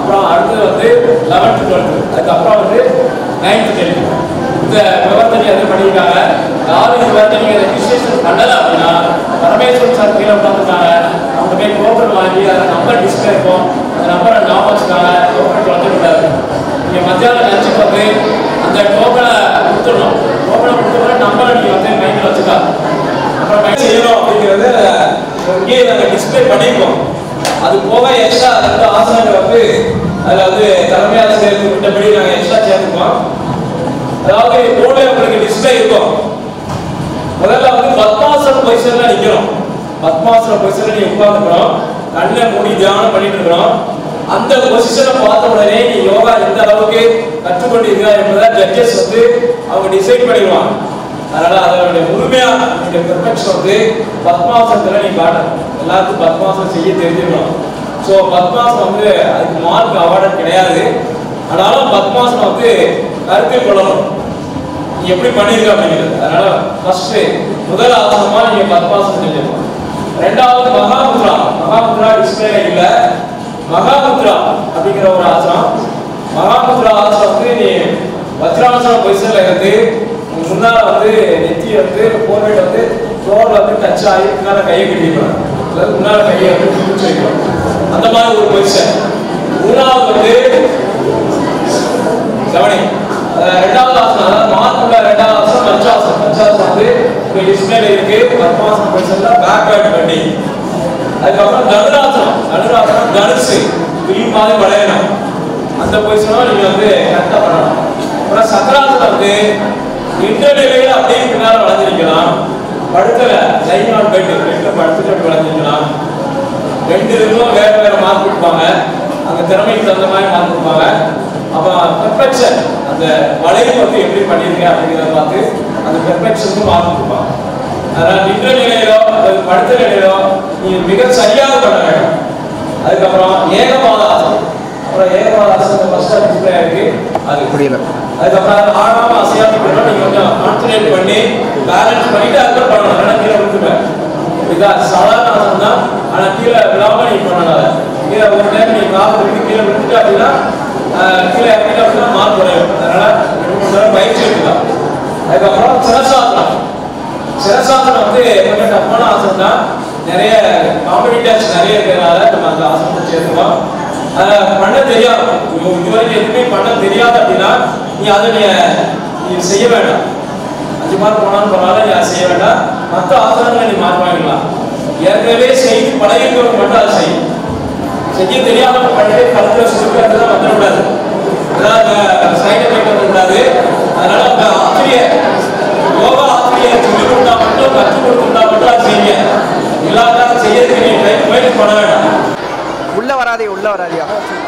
அப்புறம் அடுத்தது வந்து லெவன்த்து டுவெல்த்து அதுக்கப்புறம் வந்து நைன்த்து டென்த்து இந்த விவரத்தை எது பண்ணியிருக்காங்க யாரும் இது வரைக்கும் நீங்கள் ரெஜிஸ்ட்ரேஷன் பண்ணலை அப்படின்னா பரமேஸ்வரன் சார் கீழே உட்காந்துருக்காங்க அவங்க போய் டோக்கன் வாங்கி அதில் நம்பர் டிஸ்பிளே இருக்கும் அந்த நம்பரை ஞாபகம் வச்சுக்காங்க டோக்கன் வந்து விடாது நீங்கள் மத்தியானம் லஞ்சுக்கு வந்து அந்த டோக்கனை கொடுத்துடணும் டோக்கனை கொடுத்த நம்பரை நீங்கள் வந்து மைண்டில் வச்சுக்கலாம் அப்புறம் மைண்ட் செய்யணும் அப்படிங்கிறது இங்கேயே நாங்கள் டிஸ்பிளே பண்ணியிருக்கோம் அது போக எக்ஸ்ட்ரா ரெண்டு ஆசனங்கள் வந்து அதில் வந்து தலைமை ஆசிரியர் குறிப்பிட்டபடி நாங்கள் எக்ஸ்ட்ரா சேர்த்துக்கோம் அதாவது போர்டில் உங்களுக்கு டிஸ்பிளே இருக்கும் முதல்ல வந்து பத்மாசன பொசிஷன்ல நிக்கிறோம் பத்மாசன பொசிஷன்ல நீ உட்கார்ந்துக்கிறோம் கண்ணை மூடி தியானம் பண்ணிட்டு இருக்கிறோம் அந்த பொசிஷனை பார்த்த உடனே நீ யோகா எந்த அளவுக்கு கற்றுக்கொண்டிருக்கிறா என்பதை ஜட்ஜஸ் வந்து அவங்க டிசைட் பண்ணிடுவாங்க அதனால அதனுடைய முழுமையா இந்த பெர்ஃபெக்ஷன் வந்து பத்மாசனத்துல நீ காட்டணும் எல்லாத்துக்கும் பத்மாசனம் செய்ய தெரிஞ்சிருக்கணும் ஸோ பத்மாசனம் வந்து அதுக்கு மார்க் அவார்டு கிடையாது ஆனாலும் பத்மாசனம் வந்து கருத்தில் கொள்ளணும் நீ எப்படி பண்ணிருக்க அப்படிங்கிறது அதனால ஃபர்ஸ்ட் முதல் ஆசனமா நீங்க பத்மாசனம் செஞ்சிருக்கணும் ரெண்டாவது மகாமுத்ரா மகாமுத்ரா டிஸ்பிளே இல்ல மகாமுத்ரா அப்படிங்கிற ஒரு ஆசனம் மகாமுத்ரா ஆசனம் வந்து நீ வஜ்ராசன பொசிஷன்ல இருந்து உன் முன்னால வந்து நெத்தி வந்து போர்வேட் வந்து ஃப்ளோர்ல வந்து டச் ஆகி முன்னால கையை கட்டிக்கணும் அதாவது முன்னால கையை வந்து பிடிச்சு வைக்கணும் அந்த மாதிரி ஒரு பொசிஷன் மூணாவது வந்து கவனி அஹ் ரெண்டாவது ஆசனம் அதாவது மார்க்குள்ள ரெண்டாவது ஆசனம் பஞ்சாசனம் பஞ்சாசனம் வந்து உங்க டிஸ்பிளேல இருக்கு பத்மாசனம் பொசிஷன்ல பேக்வேர்ட் பண்ணி அதுக்கப்புறம் தனுராசனம் தனுராசனம் தனுசு வில் மாதிரி வளையணும் அந்த பொசிஷனும் நீங்க வந்து கரெக்டா பண்ணணும் அப்புறம் சக்கராசனம் வந்து இந்த நிலையில அப்படியே பின்னால வளைஞ்சிருக்கலாம் படுக்கல லைன் ஆன் பெட் பெட்ல படுத்துட்டு அப்படி வளைஞ்சிருக்கலாம் ரெண்டு இதுக்கும் வேற வேற மார்க் கொடுப்பாங்க அந்த திறமைக்கு தகுந்த மாதிரி மார்க் கொடுப்பாங்க அப்போ பெர்ஃபெக்ஷன் அந்த வளைவு வந்து எப்படி பண்ணியிருக்கேன் அப்படிங்கிறத பார்த்து அந்த பெர்ஃபெக்ஷனுக்கு மார்க் கொடுப்பாங்க அதனால் நின்ற நிலையிலோ அல்லது படுத்த நிலையிலோ நீங்க மிக சரியாக பண்ண வேண்டும் அதுக்கப்புறம் ஏகபாத ஆசனம் அப்புறம் ஏகபாத ஆசனம் ஃபர்ஸ்ட் டிஸ்பிளே இருக்கு அது புரியல அதுக்கப்புறம் அது ஆடாம அசையாம பண்ணா நீங்க கொஞ்சம் கான்சன்ட்ரேட் பண்ணி பேலன்ஸ் பண்ணிட்டு அதுக்கப்புறம் பண்ணணும் இல்லைன்னா கீழே விழுந்துருவேன் இதா சாதாரண ஆசனம் தான் ஆனா கீழே விழாம நீ பண்ணணும் கீழே ஒரு டைம் நீ கால் விட்டு கீழே விழுந்துட்டு அப்படின்னா ஆஹ், கீழே இறங்கிட்டு அப்படின்னா மார்க் குறையும் அதனால ரெண்டு மூணு தடவை பயிற்சி எடுக்கலாம் அதுக்கப்புறம் சிரசாசனம் சிரசாசனம் வந்து கொஞ்சம் டஃப்பான ஆசனம் தான் நிறைய காம்படிட்டர்ஸ் நிறைய இருக்கிறதுனால நம்ம அந்த ஆசனத்தை சேர்த்துக்கோம் அதை பண்ண தெரியாது இது- இதுவரைக்கும் எதுவுமே பண்ண தெரியாது அப்படின்னா நீ அதை நீ நீ செய்ய வேண்டாம் அஞ்சு மார்க் போனாலும் பரவாயில்ல நீ அதை செய்ய வேண்டாம் மற்ற ஆசனங்களை நீ மார்க் வாங்கிக்கலாம் ஏற்கனவே செய்து பழகிக்கிறவங்க மட்டும் அதை செய்யும் செய்ய தெரியாம பண்ணிட்டு கழுத்துல சுருக்கிறதுலாம் வந்துடக்கூடாது அதாவது சைடு எஃபெக்ட் வந்துடக்கூடாது அதனால அந்த ஆசிரியர் யோகா ஆசிரியர் சொல்லி கொடுத்தா மட்டும் கற்றுக் கொடுத்துட்டா மட்டும் அதை செய்யுங்க இல்லாத செய்யறதுக்கு நீ டைம் முயற்சி பண்ண வேண்டாம் உள்ள வராதே உள்ள வராதியா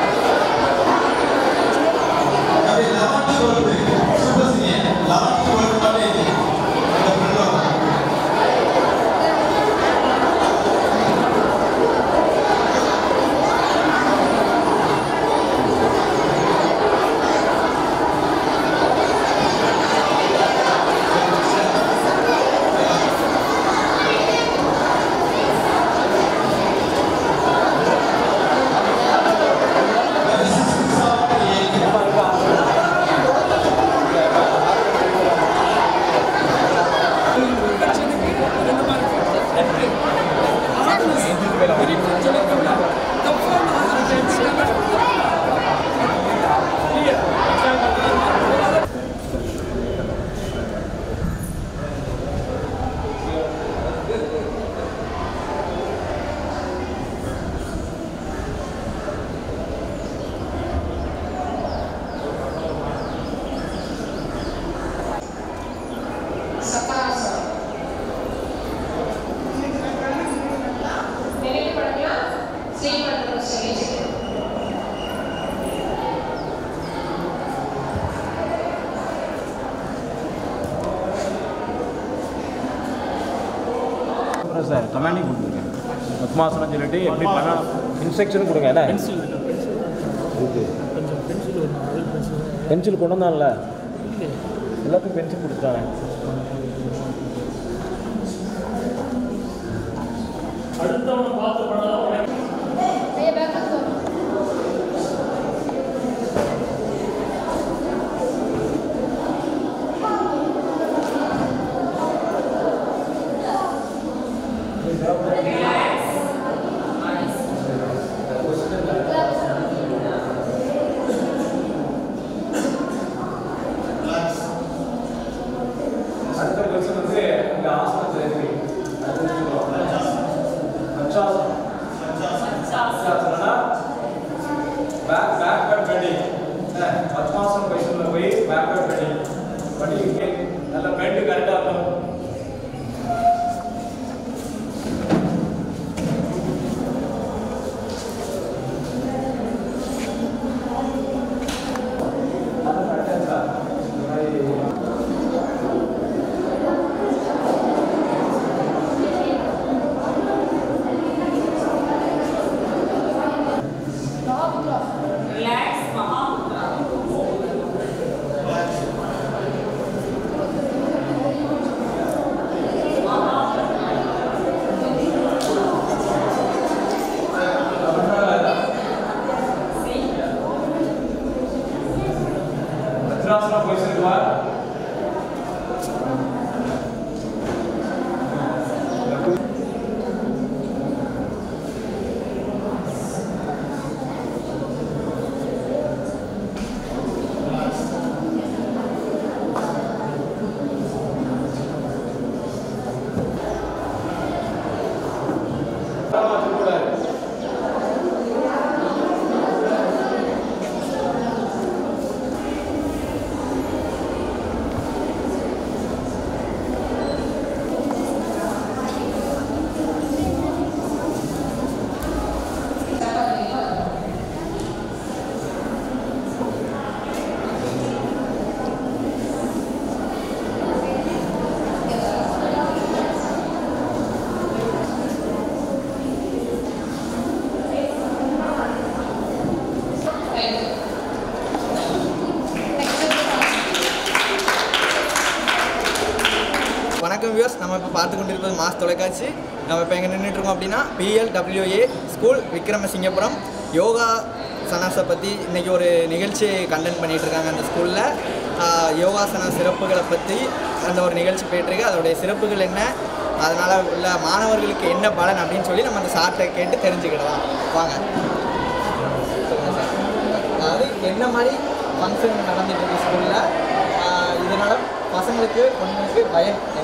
நினைவு பண்ணலாம் ஸ்லீப் பண்ணுற ஸ்டேஜ் அப்புறம் சார் கமாண்டிங் கொடுத்துருங்க பத்மாசனம் சொல்லிட்டு எப்படி பண்ண இன்ஸ்ட்ரக்ஷன் கொடுங்க என்ன பென்சில் பென்சில் கொண்டு வந்தான்ல எல்லாத்துக்கும் பென்சில் கொடுத்தாங்க ஐயா பேக் பத்மாசனம் பொசிஷனில் போய் பேக்வேர்ட் பண்ணி பண்ணி நல்ல பெண்டு கரெக்டாக இருக்கும் Relax, Maha. வஜ்ராசனம் பொசிஷனுக்கு வா வணக்கம் வியூஸ் நம்ம இப்போ பார்த்து கொண்டிருப்பது மாஸ் தொலைக்காட்சி நம்ம இப்போ எங்கே நின்றுட்டுருக்கோம் அப்படின்னா பிஎல்டபிள்யூஏ ஸ்கூல் விக்ரமசிங்கபுரம் யோகா சனாஸை பற்றி இன்றைக்கி ஒரு நிகழ்ச்சி கண்டென்ட் பண்ணிகிட்டு இருக்காங்க அந்த ஸ்கூலில் யோகாசன சிறப்புகளை பற்றி அந்த ஒரு நிகழ்ச்சி போயிட்டுருக்கு அதோடைய சிறப்புகள் என்ன அதனால் உள்ள மாணவர்களுக்கு என்ன பலன் அப்படின்னு சொல்லி நம்ம அந்த சார்ட்டை கேட்டு தெரிஞ்சுக்கிடலாம் வாங்க சொல்லுங்கள் சார் அதாவது என்ன மாதிரி ஃபங்க்ஷன் நடந்துட்டு இருக்கு ஸ்கூலில் இதனால் பசங்களுக்கு பொண்ணுங்களுக்கு பயன் என்ன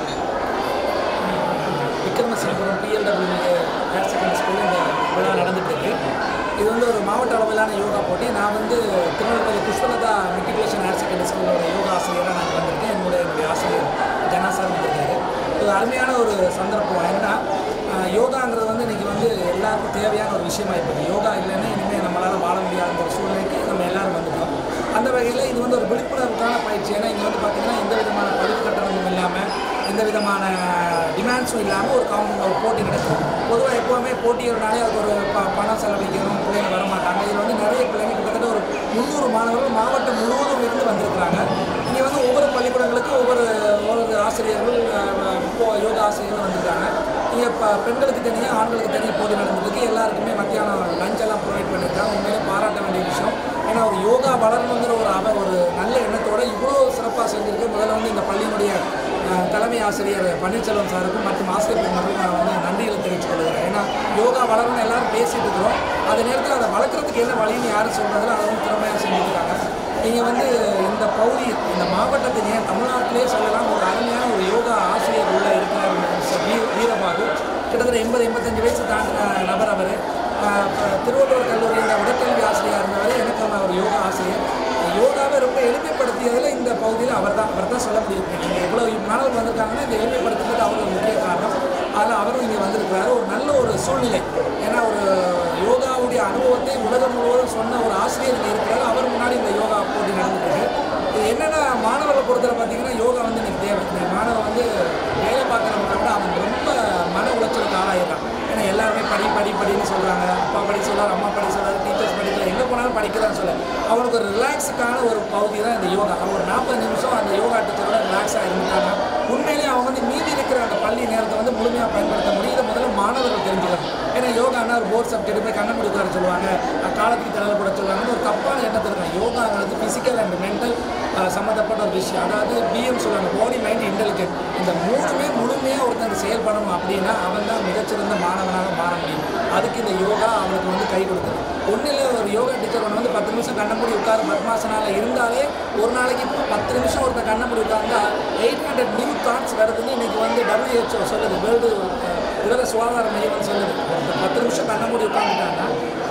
விக்ரமசிங்கபுரம் பிஎல்டபிள்யூ ஹையர் செகண்டரி ஸ்கூலில் இந்த விழா நடந்துட்டு இருக்கு இது வந்து ஒரு மாவட்ட அளவிலான யோகா போட்டி நான் வந்து Tirunelveli Pushpalatha matriculation higher secondary ஸ்கூலோட யோகா ஆசிரியராக நான் வந்திருக்கேன் என்னுடைய என்னுடைய ஆசிரியர் ஜனா சார் வந்திருக்காரு இது அருமையான ஒரு சந்தர்ப்பம் ஏன்னா ஆஹ், யோகாங்கிறது வந்து இன்றைக்கி வந்து எல்லாருக்கும் தேவையான ஒரு விஷயமா இருக்குது யோகா இல்லைன்னா இனிமேல் நம்மளால் வாழ முடியாத ஒரு சூழ்நிலைக்கு நம்ம எல்லாரும் வந்துட்டோம் அந்த வகையில் இது வந்து ஒரு விழிப்புணர்வுக்கான பயிற்சி ஏன்னா இங்கே வந்து பார்த்திங்கன்னா எந்த விதமான பதிவு கட்டணமும் இல்லாமல் எந்த விதமான டிமாண்ட்ஸும் இல்லாமல் ஒரு காம்பவுண்ட் ஒரு போட்டி நடக்கும் பொதுவாக எப்போவுமே போட்டிகள்னாலே அதுக்கு ஒரு ப பணம் செலவழிக்கணும் பிள்ளைங்க வரமாட்டாங்க இதில் வந்து நிறைய பிள்ளைங்க கிட்டத்தட்ட ஒரு முந்நூறு மாணவர்கள் மாவட்டம் முழுவதும் இருந்து வந்திருக்கிறாங்க இங்கே வந்து ஒவ்வொரு பள்ளிக்கூடங்களுக்கும் ஒவ்வொரு ஒவ்வொரு ஆசிரியர்கள் அஹ், இப்போ யோகா ஆசிரியர்கள் வந்திருக்காங்க இங்கே இப்போ பெண்களுக்கு தனியாக ஆண்களுக்கு தனியாக போட்டி நடந்திருக்கு எல்லாருக்குமே மத்தியானம் லஞ்ச் எல்லாம் ப்ரொவைட் பண்ணியிருக்காங்க உண்மையிலே பாராட்ட வேண்டிய விஷயம் ஏன்னா ஒரு யோகா வளரணுங்கிற ஒரு அவ ஒரு நல்ல எண்ணத்தோட இவ்வளோ சிறப்பாக செஞ்சிருக்கு முதல்ல வந்து இந்த பள்ளியினுடைய அஹ், தலைமை ஆசிரியர் பன்னீர்செல்வம் சாருக்கும் மற்றும் ஆசிரியர் பெண்களுக்கும் நான் வந்து நன்றிகளை தெரிவித்துக் கொள்கிறேன் ஏன்னா யோகா வளரணும்னு எல்லாரும் பேசிட்டு இருக்கிறோம் அதே நேரத்தில் அதை வளர்க்குறதுக்கு என்ன வழின்னு யாரும் சொல்கிறதில்ல அதை வந்து திறமையாக செஞ்சுருக்காங்க நீங்கள் வந்து இந்த பகுதி இந்த மாவட்டத்தின் ஏன் தமிழ்நாட்டிலே சொல்லலாம் ஒரு அருமையான ஒரு யோகா ஆசிரியர் உள்ள இருக்கிறார் மிஸ்டர் வீ வீரபாகு கிட்டத்தட்ட எண்பது எண்பத்தஞ்சு வயசு தாண்டின நபர் அவர் திருவள்ளுவர் கல்லூரியில் உடற்கல்வி ஆசிரியர் இருந்தவர் எனக்கு அவர் யோகா ஆசிரியர் யோகாவை ரொம்ப எளிமைப்படுத்தியதில் இந்த பகுதியில் அவர் தான் அவர் தான் சொல்ல முடியும் நீங்கள் எவ்வளோ மாணவர்கள் வந்திருக்காங்கன்னா இந்த எளிமைப்படுத்துறதுக்கு அவர் ஒரு முக்கிய காரணம் அதில் அவரும் இங்கே வந்திருக்கிறாரு ஒரு நல்ல ஒரு சூழ்நிலை ஏன்னா ஒரு யோகாவுடைய அனுபவத்தை உலகம் முழுவதும் சொன்ன ஒரு ஆசிரியர் இங்கே இருக்கிறாரு அவர் முன்னாடி இந்த யோகா போட்டி நடந்துட்டு இருக்கு இது என்னென்னா மாணவர்களை பொறுத்தவரை பார்த்தீங்கன்னா யோகா வந்து இன்னைக்கு தேவை இந்த மாணவன் வந்து வேலை பார்க்குறவங்க விட அவன் ரொம்ப மன உளைச்சலுக்கு ஆளாயிடுறான் ஏன்னா எல்லாருமே படி படி படின்னு சொல்கிறாங்க அப்பா படி சொல்றாரு அம்மா படி சொல்றாரு டீச்சர்ஸ் படிக்கிறார் எங்கே போனாலும் படிக்கிறான்னு சொல்ல அவனுக்கு ஒரு ரிலாக்ஸுக்கான ஒரு பகுதி தான் இந்த யோகா அவன் ஒரு நாற்பது நிமிஷம் அந்த யோகா டீச்சரோட ரிலாக்ஸாக இருந்தாங்க உண்மையிலேயே அவங்க வந்து மீதி இருக்கிற அந்த பள்ளி நேரத்தை வந்து முழுமையாக பயன்படுத்த முடியும் இதை முதல்ல மாணவர்கள் தெரிஞ்சுக்கணும் ஏன்னா யோகானா ஒரு போர்ட் சப்ஜெக்ட் போய் கண்ண முடிக்கிற சொல்லுவாங்க அஹ் காலத்துக்கு தலையில் கூட சொல்லுவாங்க ஒரு தப்பான எண்ணத்தில் இருக்காங்க யோகாங்கிறது ஃபிசிக்கல் அண்ட் மென்டல் சம்மந்தப்பட்ட ஒரு விஷயம் அதாவது பிஎம் சொல்லுவாங்க பாடி மைண்ட் இன்டெலிஜென்ட் இந்த மூணுமே முழுமையாக ஒருத்தங்க செயல்படணும் அப்படின்னா அவன் தான் மிகச்சிறந்த மாணவனாக மாற முடியும் அதுக்கு இந்த யோகா அவனுக்கு வந்து கை கொடுக்குது ஒன்றும் இல்லை ஒரு யோகா டீச்சர் ஒன்று வந்து பத்து நிமிஷம் கண்ண மூடி உட்காரு பத்மாசனால இருந்தாலே ஒரு நாளைக்கு பத்து நிமிஷம் ஒருத்தர் கண்ண மூடி உட்கார்ந்தா எயிட் ஹண்ட்ரட் நியூ தாட்ஸ் வருதுன்னு இன்னைக்கு வந்து டபிள்யூஹெச்ஓ சொல்லுது வேர்ல்டு உலக சுகாதார மையம் வந்து சொல்லுது ஒருத்தர் பத்து நிமிஷம் கண்ண மூடி உட்காந்துட்டாங்கன்னா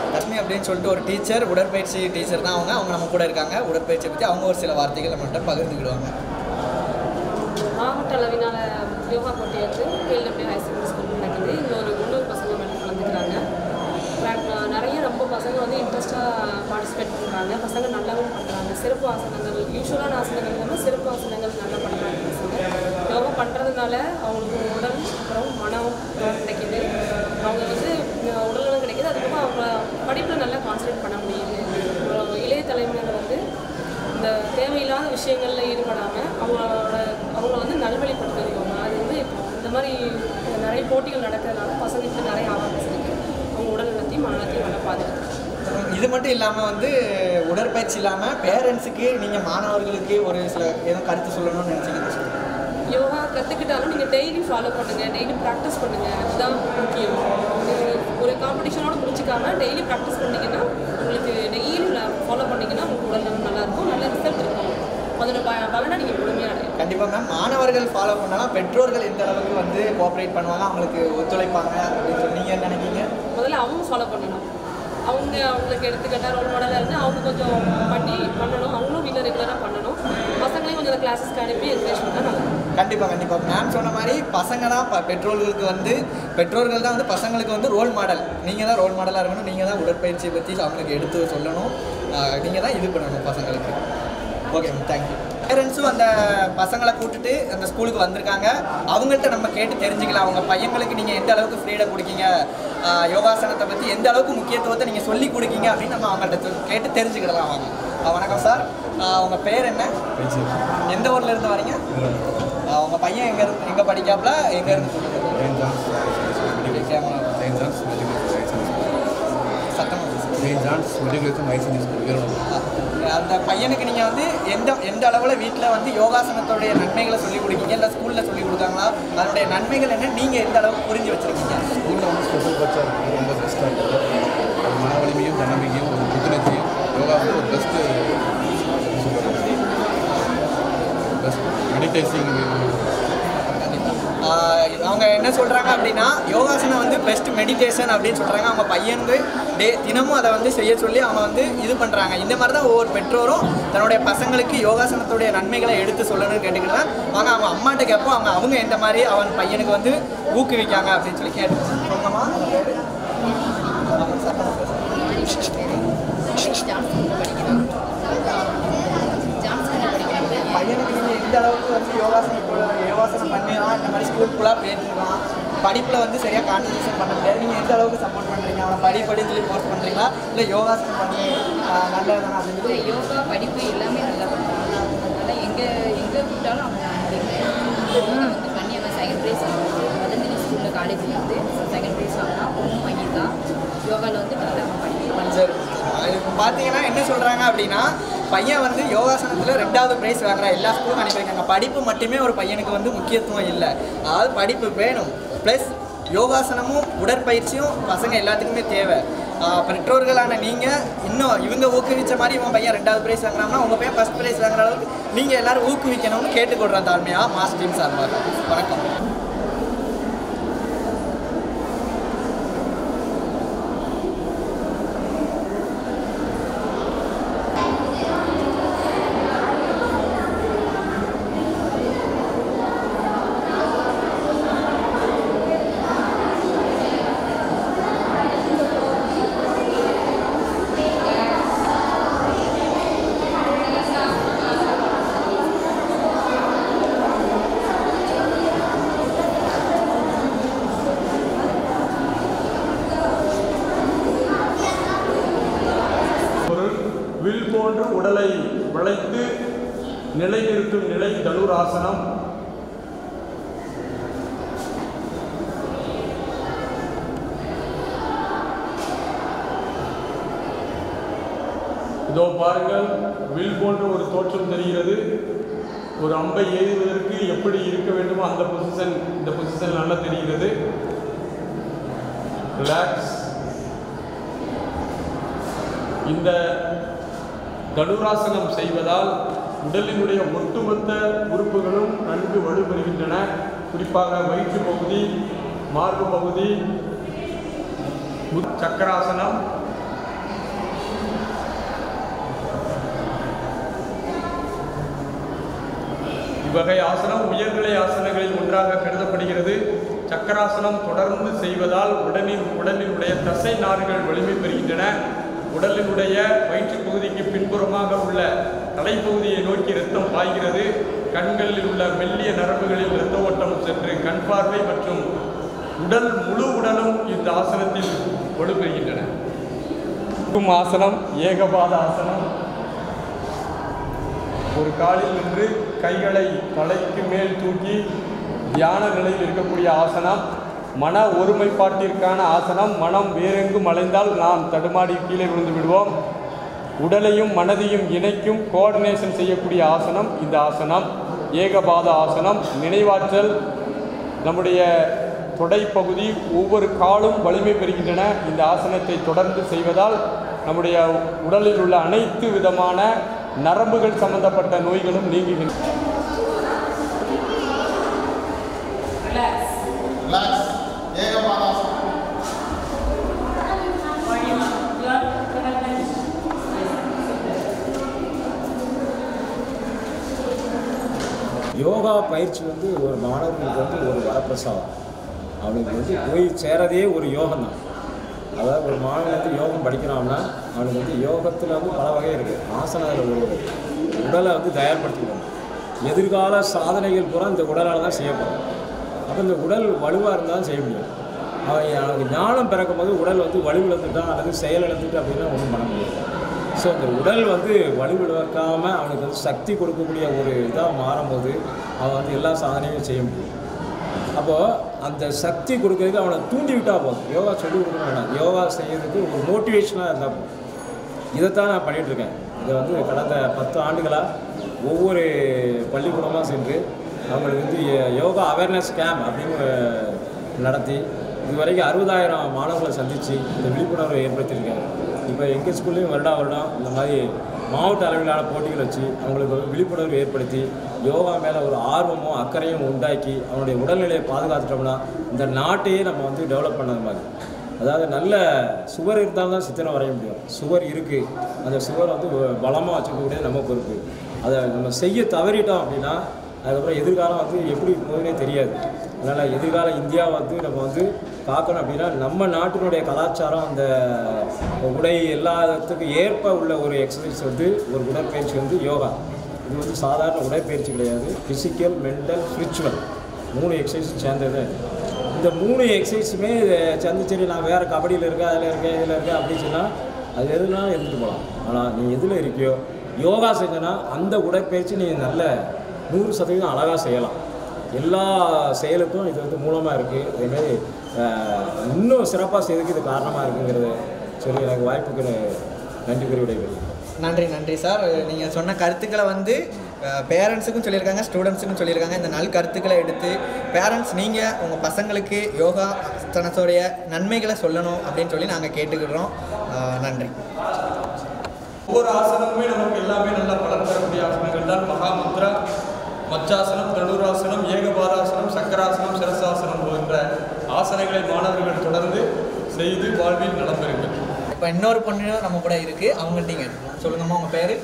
லக்ஷ்மி அப்படின்னு சொல்லிட்டு ஒரு டீச்சர் உடற்பயிற்சி டீச்சர் தான் அவங்க அவங்க நம்ம கூட இருக்காங்க உடற்பயிற்சியை பற்றி அவங்க ஒரு சில வார்த்தைகள் நம்மகிட்ட பகிர்ந்துக்கிடுவாங்க மாவட்ட அளவிலான யோகா போட்டி வந்து கேஎல்டபிள்யூ ஹை செகண்டரி ஸ்கூல் நடக்குது இங்கே ஒரு முந்நூறு பசங்க மட்டும் கலந்துக்கிறாங்க பிராக்- நிறைய ரொம்ப பசங்க வந்து இன்ட்ரெஸ்ட்டாக பார்ட்டிசிபேட் பண்ணுறாங்க பசங்க நல்லாவும் பண்ணுறாங்க சிறப்பு ஆசனங்கள் யூஸ்வலான ஆசனங்கள் இல்லாமல் சிறப்பு ஆசனங்கள் நல்லா பண்ணுறாங்க பசங்க யோகா பண்ணுறதுனால அவங்களுக்கு உடல் அப்புறம் மனம் நலம் கிடைக்குது அவங்க வந்து அஹ், உடல் நலம் கிடைக்குது அதுக்கப்புறம் அவங்க படிப்பில் நல்லா கான்சன்ட்ரேட் பண்ண முடியுது அப்புறம் இளைய தலைமுறையினர் வந்து இந்த தேவையில்லாத விஷயங்களில் ஈடுபடாமல் அவங்களோட அவங்கள வந்து நல்வழிப்படுத்துவாங்க அது வந்து இப்போ இந்த மாதிரி நிறைய போட்டிகள் நடக்கிறதுனால பசங்களுக்கு நிறைய அவேர்னஸ் இருக்குது அவங்க உடல் நலத்தையும் மனநலத்தையும் நல்லா பாதுகாத்து இது மட்டும் இல்லாமல் வந்து உடற்பயிற்சி இல்லாமல் பேரண்ட்ஸுக்கு நீங்கள் மாணவர்களுக்கு ஒரு சில எதுவும் கருத்து சொல்லணும்னு நினச்சிங்கன்னா சொல்லுங்கள் யோகா கற்றுக்கிட்டாலும் நீங்கள் டெய்லி ஃபாலோ பண்ணுங்கள் டெய்லி ப்ராக்டிஸ் பண்ணுங்கள் அதுதான் முக்கியம் நீங்க ஒரு காம்படிஷனோட முடிச்சுக்காம டெய்லி ப்ராக்டிஸ் பண்ணீங்கன்னா உங்களுக்கு டெய்லி ஃபாலோ பண்ணீங்கன்னா உங்களுக்கு உடல் நலம் நல்லாயிருக்கும் நல்ல ரிசல்ட் இருக்கும் அதோட ப பலனை நீங்கள் முழுமையாக அடையும் கண்டிப்பாக மேம் மாணவர்கள் ஃபாலோ பண்ணாலும் பெற்றோர்கள் எந்த அளவுக்கு வந்து கோஆப்ரேட் பண்ணுவாங்க அவங்களுக்கு ஒத்துழைப்பாங்க அப்படின்னு சொல்லி நீங்கள் என்ன நினைக்கிறீங்க முதல்ல அவங்க ஃபாலோ பண்ணணும் அவங்க அவங்களுக்கு எடுத்துக்கிட்டா ரோல் மாடலாக இருந்து அவங்க கொஞ்சம் பண்ணி பண்ணணும் அவங்களும் வீட்டில் ரெகுலராக பண்ணணும் பசங்களையும் கொஞ்சம் கிளாஸஸ்க்கு அனுப்பி என்கரேஜ் பண்ணால் நல்லா இருக்கும். கண்டிப்பாக கண்டிப்பாக மேம் சொன்ன மாதிரி பசங்க தான் ப பெற்றோர்களுக்கு வந்து பெற்றோர்கள் தான் வந்து பசங்களுக்கு வந்து ரோல் மாடல் நீங்கள் தான் ரோல் மாடலாக இருக்கணும் நீங்கள் தான் உடற்பயிற்சியை பற்றி அவங்களுக்கு எடுத்து சொல்லணும் நீங்கள் தான் இது பண்ணணும் பசங்களுக்கு ஓகே மேம் தேங்க்யூ பேரண்ட்ஸும் அந்த பசங்களை கூட்டிட்டு அந்த ஸ்கூலுக்கு வந்திருக்காங்க அவங்கள்ட்ட நம்ம கேட்டு தெரிஞ்சுக்கலாம் அவங்க பையங்களுக்கு நீங்கள் எந்த அளவுக்கு ஃப்ரீடம் கொடுக்கீங்க ஆஹ் யோகாசனத்தை பற்றி எந்த அளவுக்கு முக்கியத்துவத்தை நீங்கள் சொல்லி கொடுக்கீங்க அப்படின்னு நம்ம அவங்கள்ட்ட தெ- கேட்டு தெரிஞ்சுக்கிடலாம் வாங்க ஆஹ் வணக்கம் சார் உங்கள் பேர் என்ன எந்த ஊர்ல இருந்து வரீங்க ஆஹ் உங்க பையன் எங்க இருந்து எங்க படிக்காப்ல எங்க இருந்து சொல்லுங்க கேமரா சத்தமா பேசுங்க. அந்த பையனுக்கு நீங்க வந்து எந்த எந்த அளவுல வீட்டில் வந்து யோகாசனத்தோடைய நன்மைகளை சொல்லி கொடுக்கீங்க இல்லை ஸ்கூல்ல சொல்லி கொடுத்தாங்களா அதனுடைய நன்மைகள் என்ன நீங்க எந்த அளவுக்கு புரிஞ்சு வச்சிருக்கீங்க ஸ்கூலில் வந்து ஸ்பெஷல் பச்சா இருக்குது ரொம்ப பெஸ்ட்டாக இருக்குது ஒரு மன வலிமையும் தன்னம்பிக்கையும் ஒரு புத்துணர்ச்சியும் யோகா வந்து ஒரு பெஸ்ட்டு பெஸ்ட் மெடிடேஷன் ஆஹ் அவங்க என்ன சொல்கிறாங்க அப்படின்னா யோகாசனம் வந்து பெஸ்ட் மெடிடேஷன் அப்படின்னு சொல்கிறாங்க அவங்க பையனுக்கு டே தினமும் அதை வந்து செய்ய சொல்லி அவங்க வந்து இது பண்ணுறாங்க இந்த மாதிரி தான் ஒவ்வொரு பெற்றோரும் தன்னுடைய பசங்களுக்கு யோகாசனத்துடைய நன்மைகளை எடுத்து சொல்லணும்னு கேட்டுக்கிட்டேன் வாங்க அவங்க அம்மாட்ட கேட்போம் அவங்க அவங்க எந்த மாதிரி அவன் பையனுக்கு வந்து ஊக்குவிக்காங்க அப்படின்னு சொல்லி கேட்டு சொல்லுங்கம்மா உங்க பேரு? ஆமா, சத்தமா பேசுங்க. பையனுக்கு நீங்கள் எந்த அளவுக்கு வந்து யோகாசனம் கூட யோகாசனம் பண்ணிடலாம் இந்த மாதிரி ஸ்கூலுக்குலாம் போயிருக்கலாம் படிப்பில் வந்து சரியாக கான்சன்ட்ரேஷன் பண்ண முடியாது நீங்கள் எந்த அளவுக்கு சப்போர்ட் பண்ணுறீங்க அவனை படி படின்னு சொல்லி ஃபோர்ஸ் பண்ணுறீங்களா இல்லை யோகாசனம் பண்ணி ஆஹ், நல்லதுதானே அப்படின்னு இல்லை யோகா படிப்பு எல்லாமே நல்லா பண்ணுறாங்க அதனால் எங்கே எங்கே கூப்பிட்டாலும் அவங்க யோகா வந்து பண்ணி அவன் செகண்ட் ப்ரைஸ் வாங்கினான் பதஞ்சலி ஸ்கூலில் காலேஜில் வந்து செகண்ட் ப்ரைஸ் வாங்கினான் பொண்ணும் வாங்கியிருக்கான் யோகாவில் வந்து நல்லா அவன் படிப்பான் சரி இப்போ பார்த்தீங்கன்னா என்ன சொல்கிறாங்க அப்படின்னா பையன் வந்து யோகாசனத்தில் ரெண்டாவது ப்ரைஸ் வாங்குற எல்லா ஸ்கூலும் அனுப்பியிருக்காங்க படிப்பு மட்டுமே ஒரு பையனுக்கு வந்து முக்கியத்துவம் இல்லை அதாவது படிப்பு வேணும் ப்ளஸ் யோகாசனமும் உடற்பயிற்சியும் பசங்க எல்லாத்துக்குமே தேவை ஆஹ் பெற்றோர்களான நீங்கள் இன்னும் இவங்க ஊக்குவிச்ச மாதிரி இவன் பையன் ரெண்டாவது ப்ரைஸ் வாங்குறாங்கன்னா உங்கள் பையன் ஃபஸ்ட் ப்ரைஸ் வாங்குற அளவுக்கு நீங்கள் எல்லாரும் ஊக்குவிக்கணும்னு கேட்டுக்கொள்கிறேன் தாழ்மையாக மாஸ் டீம் சார்பாக வணக்கம் பொருள் வில் போன்று உடலை வளைத்து நிலைநிறுத்தும் நிலை தனுராசனம் இதோ பாருங்கள் வில் போன்ற ஒரு தோற்றம் தெரிகிறது ஒரு அம்பை எய்துவதற்கு எப்படி இருக்க வேண்டுமோ அந்த பொசிஷன் இந்த பொசிஷன் நல்லா தெரிகிறது ரிலாக்ஸ் இந்த தனுராசனம் செய்வதால் உடலினுடைய ஒட்டுமொத்த உறுப்புகளும் நன்கு வலுப்பெறுகின்றன குறிப்பாக வயிற்று பகுதி மார்பு பகுதி முத் சக்கராசனம் இவ்வகை ஆசனம் உயர்நிலை ஆசனங்களில் ஒன்றாக கருதப்படுகிறது சக்கராசனம் தொடர்ந்து செய்வதால் உடலின் உடலினுடைய தசை நார்கள் வலிமை பெறுகின்றன உடலினுடைய வயிற்று பகுதிக்கு பின்புறமாக உள்ள தலைப்பகுதியை நோக்கி இரத்தம் பாய்கிறது கண்களில் உள்ள மெல்லிய நரம்புகளில் இரத்த ஓட்டம் சென்று கண் பார்வை மற்றும் உடல் முழு உடலும் இந்த ஆசனத்தில் வலுப்பெறுகின்றன இருக்கும் ஆசனம் ஏகபாத ஆசனம் ஒரு காலில் நின்று கைகளை தலைக்கு மேல் தூக்கி தியான நிலையில் இருக்கக்கூடிய ஆசனம் மன ஒருமைப்பாட்டிற்கான ஆசனம் மனம் வேறெங்கும் அலைந்தால் நாம் தடுமாறி கீழே விழுந்து விடுவோம் உடலையும் மனதையும் இணைக்கும் கோஆர்டினேஷன் செய்யக்கூடிய ஆசனம் இந்த ஆசனம் ஏகபாத ஆசனம் நினைவாற்றல் நம்முடைய தொடைப்பகுதி ஒவ்வொரு காலும் வலிமை பெறுகின்றன இந்த ஆசனத்தை தொடர்ந்து செய்வதால் நம்முடைய உடலில் உள்ள அனைத்து விதமான நரம்புகள் சம்பந்தப்பட்ட நோய்களும் நீங்குகின்றன Relax. ரிலாக்ஸ் ஏகபாதாசனம் Body, you are correct. யோகா பயிற்சி வந்து ஒரு மாணவர்களுக்கு வந்து ஒரு வரப்பிரசாதம் அவனுக்கு வந்து போய் சேரதே ஒரு யோகம் தான் அதாவது ஒரு மாணவன் வந்து யோகம் படிக்கிறான்னா அவனுக்கு வந்து யோகத்தில் வந்து பல வகை இருக்குது ஆசனத்தில் ஒரு உடலை வந்து தயார்படுத்திக்கணும் எதிர்கால சாதனைகள் பூரா இந்த உடலால் தான் செய்யப்படும் அப்போ இந்த உடல் வலுவாக இருந்தால் செய்ய முடியும் அவன் அவனுக்கு ஞானம் பிறக்கும் போது உடல் வந்து வலுவிழந்துட்டான் அல்லது செயலிழந்துட்டு அப்படின்னா ஒன்றும் பண்ண முடியாது ஸோ அந்த உடல் வந்து வலுவிழக்காமல் அவனுக்கு வந்து சக்தி கொடுக்கக்கூடிய ஒரு இதாக மாறும்போது அவன் வந்து எல்லா சாதனையும் செய்ய முடியும் அப்போது அந்த சக்தி கொடுக்கறதுக்கு அவனை தூண்டி விட்டால் போதும் யோகா சொல்லி கொடுக்க வேண்டாம் யோகா செய்யறதுக்கு ஒரு மோட்டிவேஷனாக இருந்தால் போதும் இதைத்தான் நான் பண்ணிட்டு இருக்கேன் இதை வந்து கடந்த பத்து ஆண்டுகளாக ஒவ்வொரு பள்ளிக்கூடமாக சென்று அவங்களுக்கு வந்து ய- யோகா அவேர்னஸ் கேம்ப் அப்படின்னு நடத்தி இதுவரைக்கும் அறுபதாயிரம் மாணவர்களை சந்தித்து இந்த விழிப்புணர்வை ஏற்படுத்தியிருக்கேன் இப்போ எங்கள் ஸ்கூல்லையும் வருடா வருடம் இந்த மாதிரி மாவட்ட அளவிலான போட்டிகள் வச்சு அவங்களுக்கு ஒரு விழிப்புணர்வு ஏற்படுத்தி யோகா மேலே ஒரு ஆர்வமும் அக்கறையும் உண்டாக்கி அவனுடைய உடல்நிலையை பாதுகாத்துட்டோம்னா இந்த நாட்டையே நம்ம வந்து டெவலப் பண்ணது மாதிரி அதாவது நல்ல சுவர் இருந்தால் தான் சித்திரம் வரைய முடியும் சுவர் இருக்குது அந்த சுவர் வந்து பலமாக வச்சுக்கக்கூடிய நம்ம பொறுப்பு அதை நம்ம செய்ய தவறிட்டோம் அப்படின்னா அதுக்கப்புறம் எதிர்காலம் வந்து எப்படி போகுதுனே தெரியாது அதனால் எதிர்கால இந்தியா வந்து நம்ம வந்து பார்க்கணும் அப்படின்னா நம்ம நாட்டினுடைய கலாச்சாரம் அந்த உடை எல்லாத்துக்கும் ஏற்ப உள்ள ஒரு எக்ஸசைஸ் வந்து ஒரு உடற்பயிற்சி வந்து யோகா இது வந்து சாதாரண உடற்பயிற்சி கிடையாது ஃபிசிக்கல் மென்டல் ஸ்பிரிச்சுவல் மூணு எக்ஸசைஸ் சேர்ந்தது இந்த மூணு எக்ஸசைஸுமே சேர்ந்து சரி நான் வேறு கபடியில் இருக்கேன் அதில் இருக்கேன் இதில் இருக்கேன் அப்படின்னு சொன்னால் அது எதுனாலும் இருந்துட்டு போகலாம் ஆனால் நீ எதில் இருக்கியோ யோகா செஞ்சனா அந்த உடற்பயிற்சி நீ நல்ல நூறு சதவீதம் அழகாக செய்யலாம் எல்லா செயலுக்கும் இது வந்து மூலமாக இருக்குது அதேமாரி அஹ், இன்னும் சிறப்பாக செய்யறதுக்கு இது காரணமாக இருக்குங்கிறத சொல்லி எனக்கு வாய்ப்புக்கு நன்றி கூறி விடைபெறுகிறேன் நன்றி நன்றி சார் நீங்கள் சொன்ன கருத்துக்களை வந்து பேரண்ட்ஸுக்கும் சொல்லியிருக்காங்க ஸ்டூடெண்ட்ஸுக்கும் சொல்லியிருக்காங்க இந்த நல் கருத்துக்களை எடுத்து பேரண்ட்ஸ் நீங்கள் உங்கள் பசங்களுக்கு யோகா தனத்தோடைய நன்மைகளை சொல்லணும் அப்படின்னு சொல்லி நாங்கள் கேட்டுக்கிறோம் அஹ் நன்றி ஒவ்வொரு ஆசனமுமே நமக்கு எல்லாமே நல்ல பலன் தரக்கூடிய ஆசனங்கள் தான் மகாமுத்ரா மச்சாசனம் தனுராசனம் ஏகபாதாசனம் சக்கராசனம் சிரசாசனம் போன்ற ஆசனங்களை மாணவர்கள் தொடர்ந்து செய்து வாழ்வில் நலம் பெறுங்கள் இப்போ இன்னொரு பொண்ணு நம்ம கூட இருக்குது அவங்கள்ட்ட நீங்கள் சொல்லுங்கம்மா உங்கள் பேர்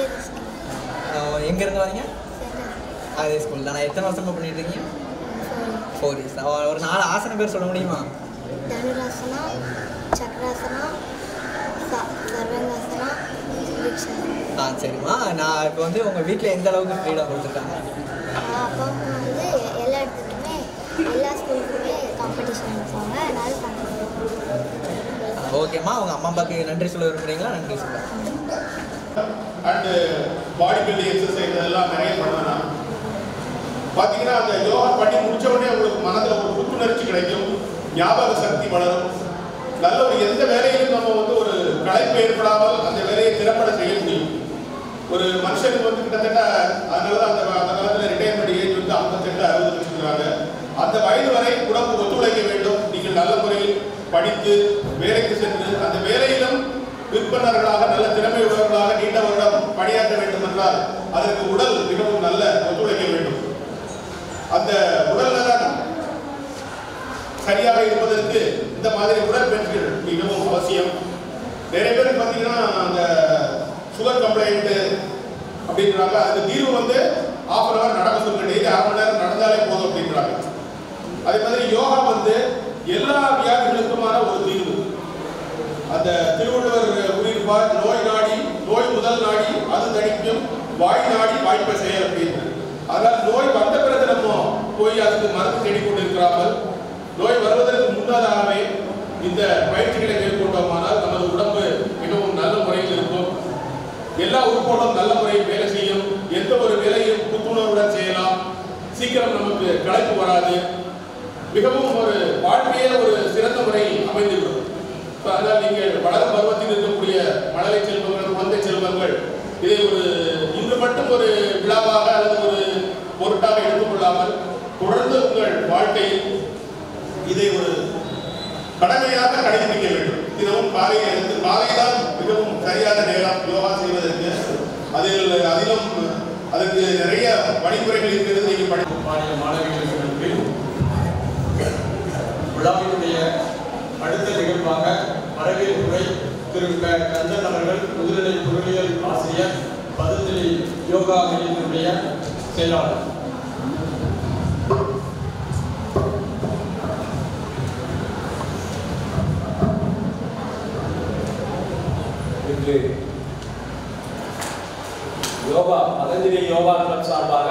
எங்கேருந்து வரீங்க அதே ஸ்கூல் தானே எத்தனை வருஷமா பண்ணிட்டு இருக்கீங்க ஃபோர் இயர்ஸ் ஒரு நாலு ஆசனம் பேர் சொல்ல முடியுமா ಧನುರಾಸನ ಚಕ್ರಾಸನ ಸ- ಸರ್ವಾಂಗಾಸನ ವೀಕ್ಷಾಸನ ஆ சரிம்மா நான் இப்போ வந்து உங்கள் வீட்டில் எந்த அளவுக்கு ஃப்ரீடம் கொடுத்துருக்காங்க அப்பா அம்மா வந்து எல்லா இடத்துக்குமே எல்லா ஸ்கூலுக்குமே காம்படிஷன் வைப்பாங்க அதனால பண்ணுறேன் ஓகேம்மா உங்கள் அம்மா அப்பாவுக்கு நன்றி சொல்ல விரும்புறீங்களா நன்றி சொல்லுங்கள் அண்டு பாடி பில்டிங் எக்ஸசைஸ் இதெல்லாம் நிறைய பண்ணுவேன் பார்த்தீங்கன்னா அந்த யோகா பண்ணி முடிச்ச உடனே உங்களுக்கு மனதில் ஒரு புத்துணர்ச்சி கிடைக்கும் ஞாபக சக்தி வளரும் நல்ல ஒரு எந்த வேலையிலும் நம்ம வந்து ஒரு களைப்பு ஏற்படாமல் அந்த வேலையை திறம்பட செய்ய முடியும் ஒரு மனுஷனுக்கு வந்து கிட்டத்தட்ட அதனால தான் அந்த அந்த காலத்தில் ரிட்டையர்மெண்ட் ஏஜ் வந்து ஐம்பத்தெட்டு அறுபது வச்சுக்கிறாங்க அந்த வயது வரை உடம்பு ஒத்துழைக்க வேண்டும் நீங்கள் நல்ல முறையில் படித்து வேலைக்கு சென்று அந்த வேலையிலும் விற்பனர்களாக நல்ல திறமை உள்ளவர்களாக நீண்ட வருடம் பணியாற்ற வேண்டும் என்றால் அதற்கு உடல் மிகவும் நல்ல ஒத்துழைக்க வேண்டும் அந்த உடல் நலன் சரியாக இருப்பதற்கு இந்த மாதிரி உடற்பயிற்சிகள் மிகவும் அவசியம் நிறைய பேர் பார்த்தீங்கன்னா அந்த சுகர் கம்ப்ளைண்ட்டு அப்படி அப்படின்றாங்க அதுக்கு தீர்வு வந்து ஆஃப் அன் ஹவர் நடக்க சொல்லுங்க டெய்லி அரை மணி நேரம் நடந்தாலே போதும் அப்படின்றாங்க அதே மாதிரி யோகா வந்து எல்லா வியாதிகளுக்குமான ஒரு தீர்வு அந்த திருவள்ளுவர் கூறியிருப்பார் நோய் நாடி நோய் முதல் நாடி அது தணிக்கும் வாய் நாடி வாய்ப்பை செயல் அப்படின்னு அதனால் நோய் வந்த பிறகு நம்ம போய் அதுக்கு மருந்து தேடி கொண்டிருக்கிறாமல் நோய் வருவதற்கு முன்னதாகவே இந்த பயிற்சிகளை மேற்கொண்டோமானால் நமது உடம்பு மிகவும் நல்ல முறையில் இருக்கும் எல்லா உறுப்புகளும் நல்ல முறையில் வேலை செய்யும் எந்த ஒரு வேலையும் புத்துணர்வுடன் செய்யலாம் சீக்கிரம் நமக்கு களைப்பு வராது மிகவும் ஒரு வாழ்க்கையே ஒரு சிறந்த முறை அமைந்துவிடும் இப்ப அதனால் நீங்கள் வளரும் பருவத்தில் இருக்கக்கூடிய மழலை செல்வங்கள் குழந்தை செல்வங்கள் இதை ஒரு இன்று மட்டும் ஒரு விழாவாக அல்லது ஒரு பொருட்டாக எடுத்துக்கொள்ளாமல் தொடர்ந்து உங்கள் வாழ்க்கையில் இதை ஒரு கடமையாக கடைபிடிக்க வேண்டும் தினமும் காலையில் இருந்து காலை தான் மிகவும் சரியான நேரம் யோகா செய்வதற்கு அதில் அதிலும் அதற்கு நிறைய வழிமுறைகள் இருக்கிறது நீங்கள் படி மாநில மாணவிகளுக்கு விழாவினுடைய அடுத்த நிகழ்வாக வரவேற்புரை திரு க. கந்தன் அவர்கள் முதுநிலை பொருளியல் ஆசிரியர் பதஞ்சலி யோகா மையத்தினுடைய செயலாளர் இன்று யோகா பதஞ்சலி யோகா கிளப் சார்பாக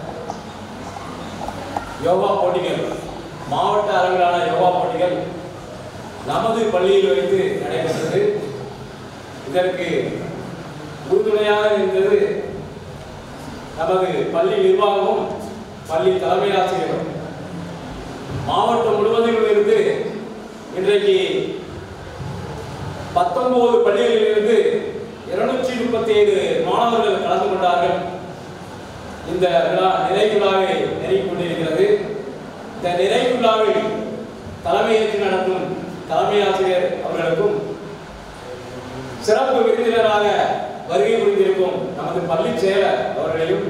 யோகா போட்டிகள் மாவட்ட அளவிலான யோகா போட்டிகள் நமது பள்ளியில் வைத்து நடைபெற்றது இதற்கு உறுதுணையாக இருந்தது நமது பள்ளி நிர்வாகமும் பள்ளி தலைமை ஆசிரியரும் மாவட்டம் முழுவதிலும் இருந்து இன்றைக்கு பத்தொன்பது பள்ளிகளில் இருந்து இருநூற்றி முப்பத்தி ஏழு மாணவர்கள் கலந்து கொண்டார்கள் இந்த விழா நிறைவு விழாவை நெருங்கிக் கொண்டிருக்கிறது இந்த நிறைவு விழாவில் தலைமையேற்று நடத்தும் தலைமை ஆசிரியர் அவர்களுக்கும் சிறப்பு விருந்தினராக வருகை புரிந்திருக்கும் நமது பள்ளி செயலர் அவர்களையும்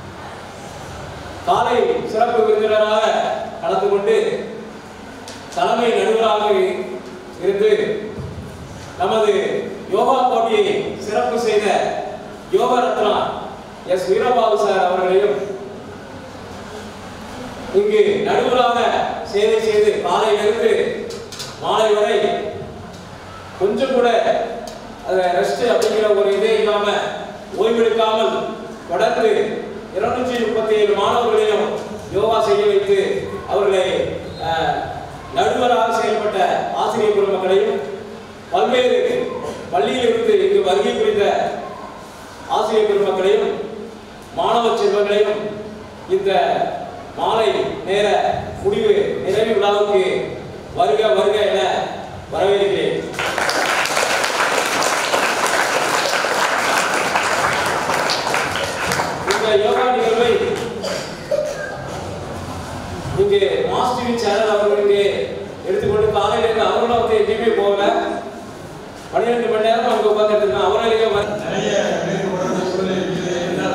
காலை சிறப்பு விருந்தினராக கலந்து கொண்டு தலைமை நடுவராக இருந்து நமது யோகா போட்டியை சிறப்பு செய்த யோக ரத்னா எஸ் வீரபாபு சார் அவர்களையும் இங்கு நடுவராக சேவை செய்து காலையிலிருந்து மாலை வரை கொஞ்சம் கூட ரெஸ்ட் அப்படிங்கிற ஒரு இதே இல்லாம ஓய்வெடுக்காமல் தொடர்ந்து இருநூற்றி முப்பத்தி ஏழு மாணவர்களையும் யோகா செய்ய வைத்து அவர்களை அஹ், நடுவராக செயல்பட்ட ஆசிரியர் பெருமக்களையும் பல்வேறு பள்ளியிலிருந்து இங்கு வருகை புரிந்த ஆசிரியர் பெருமக்களையும் மாணவ செல்வங்களையும் இந்த மாலை நேர முடிவு நிறைவு விழாவுக்கு வருக வருக என வரவேற்கிறேன் இந்த யோகா நிகழ்வை இங்கே மாஸ்டர் சேனல் அவர்களுக்கு எடுத்துக்கொண்டு காலையில இருந்து அவர்களும் வந்து எங்கேயுமே போகல பன்னிரெண்டு மணி நேரம் அங்க உட்கார்ந்துட்டு இருக்காங்க அவர்களையும் வர- நிறைய மேற்கொண்ட சூழ்நிலை இருக்கிறது என்றால்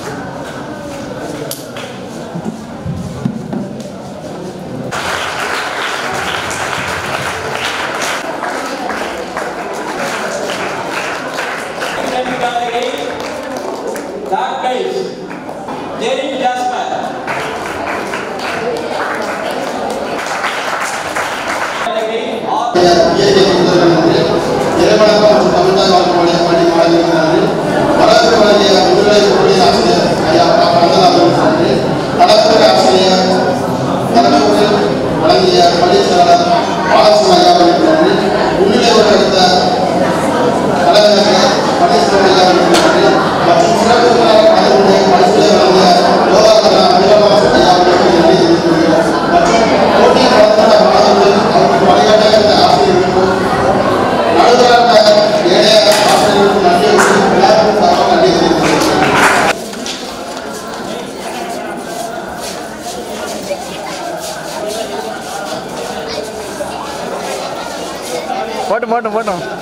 Dark guys. Jerry Jasper. இறைவணக்கம் மற்றும் தமிழ்நாடு வாழ்க்கை பள்ளி மாணவர்கள் வரலாற்று வழங்கிய முதுநிலை பொருளை ஆசிரியர் ஐயா கந்தலாபுரம் நன்றி கடற்கரை ஆசிரியர் தலைமை உரை வழங்கிய பள்ளி செயலாளர் பாலசன் ஐயா அவர்களுக்கு நன்றி முன்னிலை உரையளித்த தலைவர் பன்னீர்செல்வம் ஐயா அவர்களுக்கு நன்றி மற்றும் சிறப்பு விருந்தினர் கலந்து பரிசுகளை வழங்கிய யோகாசன வீரபாஸ் ஐயா அவர்களுக்கு நன்றி தெரிவித்துக் கொள்கிறோம் மற்றும் போட்டியில் கலந்து கொண்ட மாணவர்கள் அவருக்கு வழிகாட்ட இருந்த ஆசிரியர்களுக்கும் நடுவராக ஏழைய ஆசிரியர்களுக்கு நன்றி கூறி விழாவுக்கு சார்பாக நன்றி தெரிவித்துக் கொள்கிறேன் போட்டும் போட்டும் போட்டும்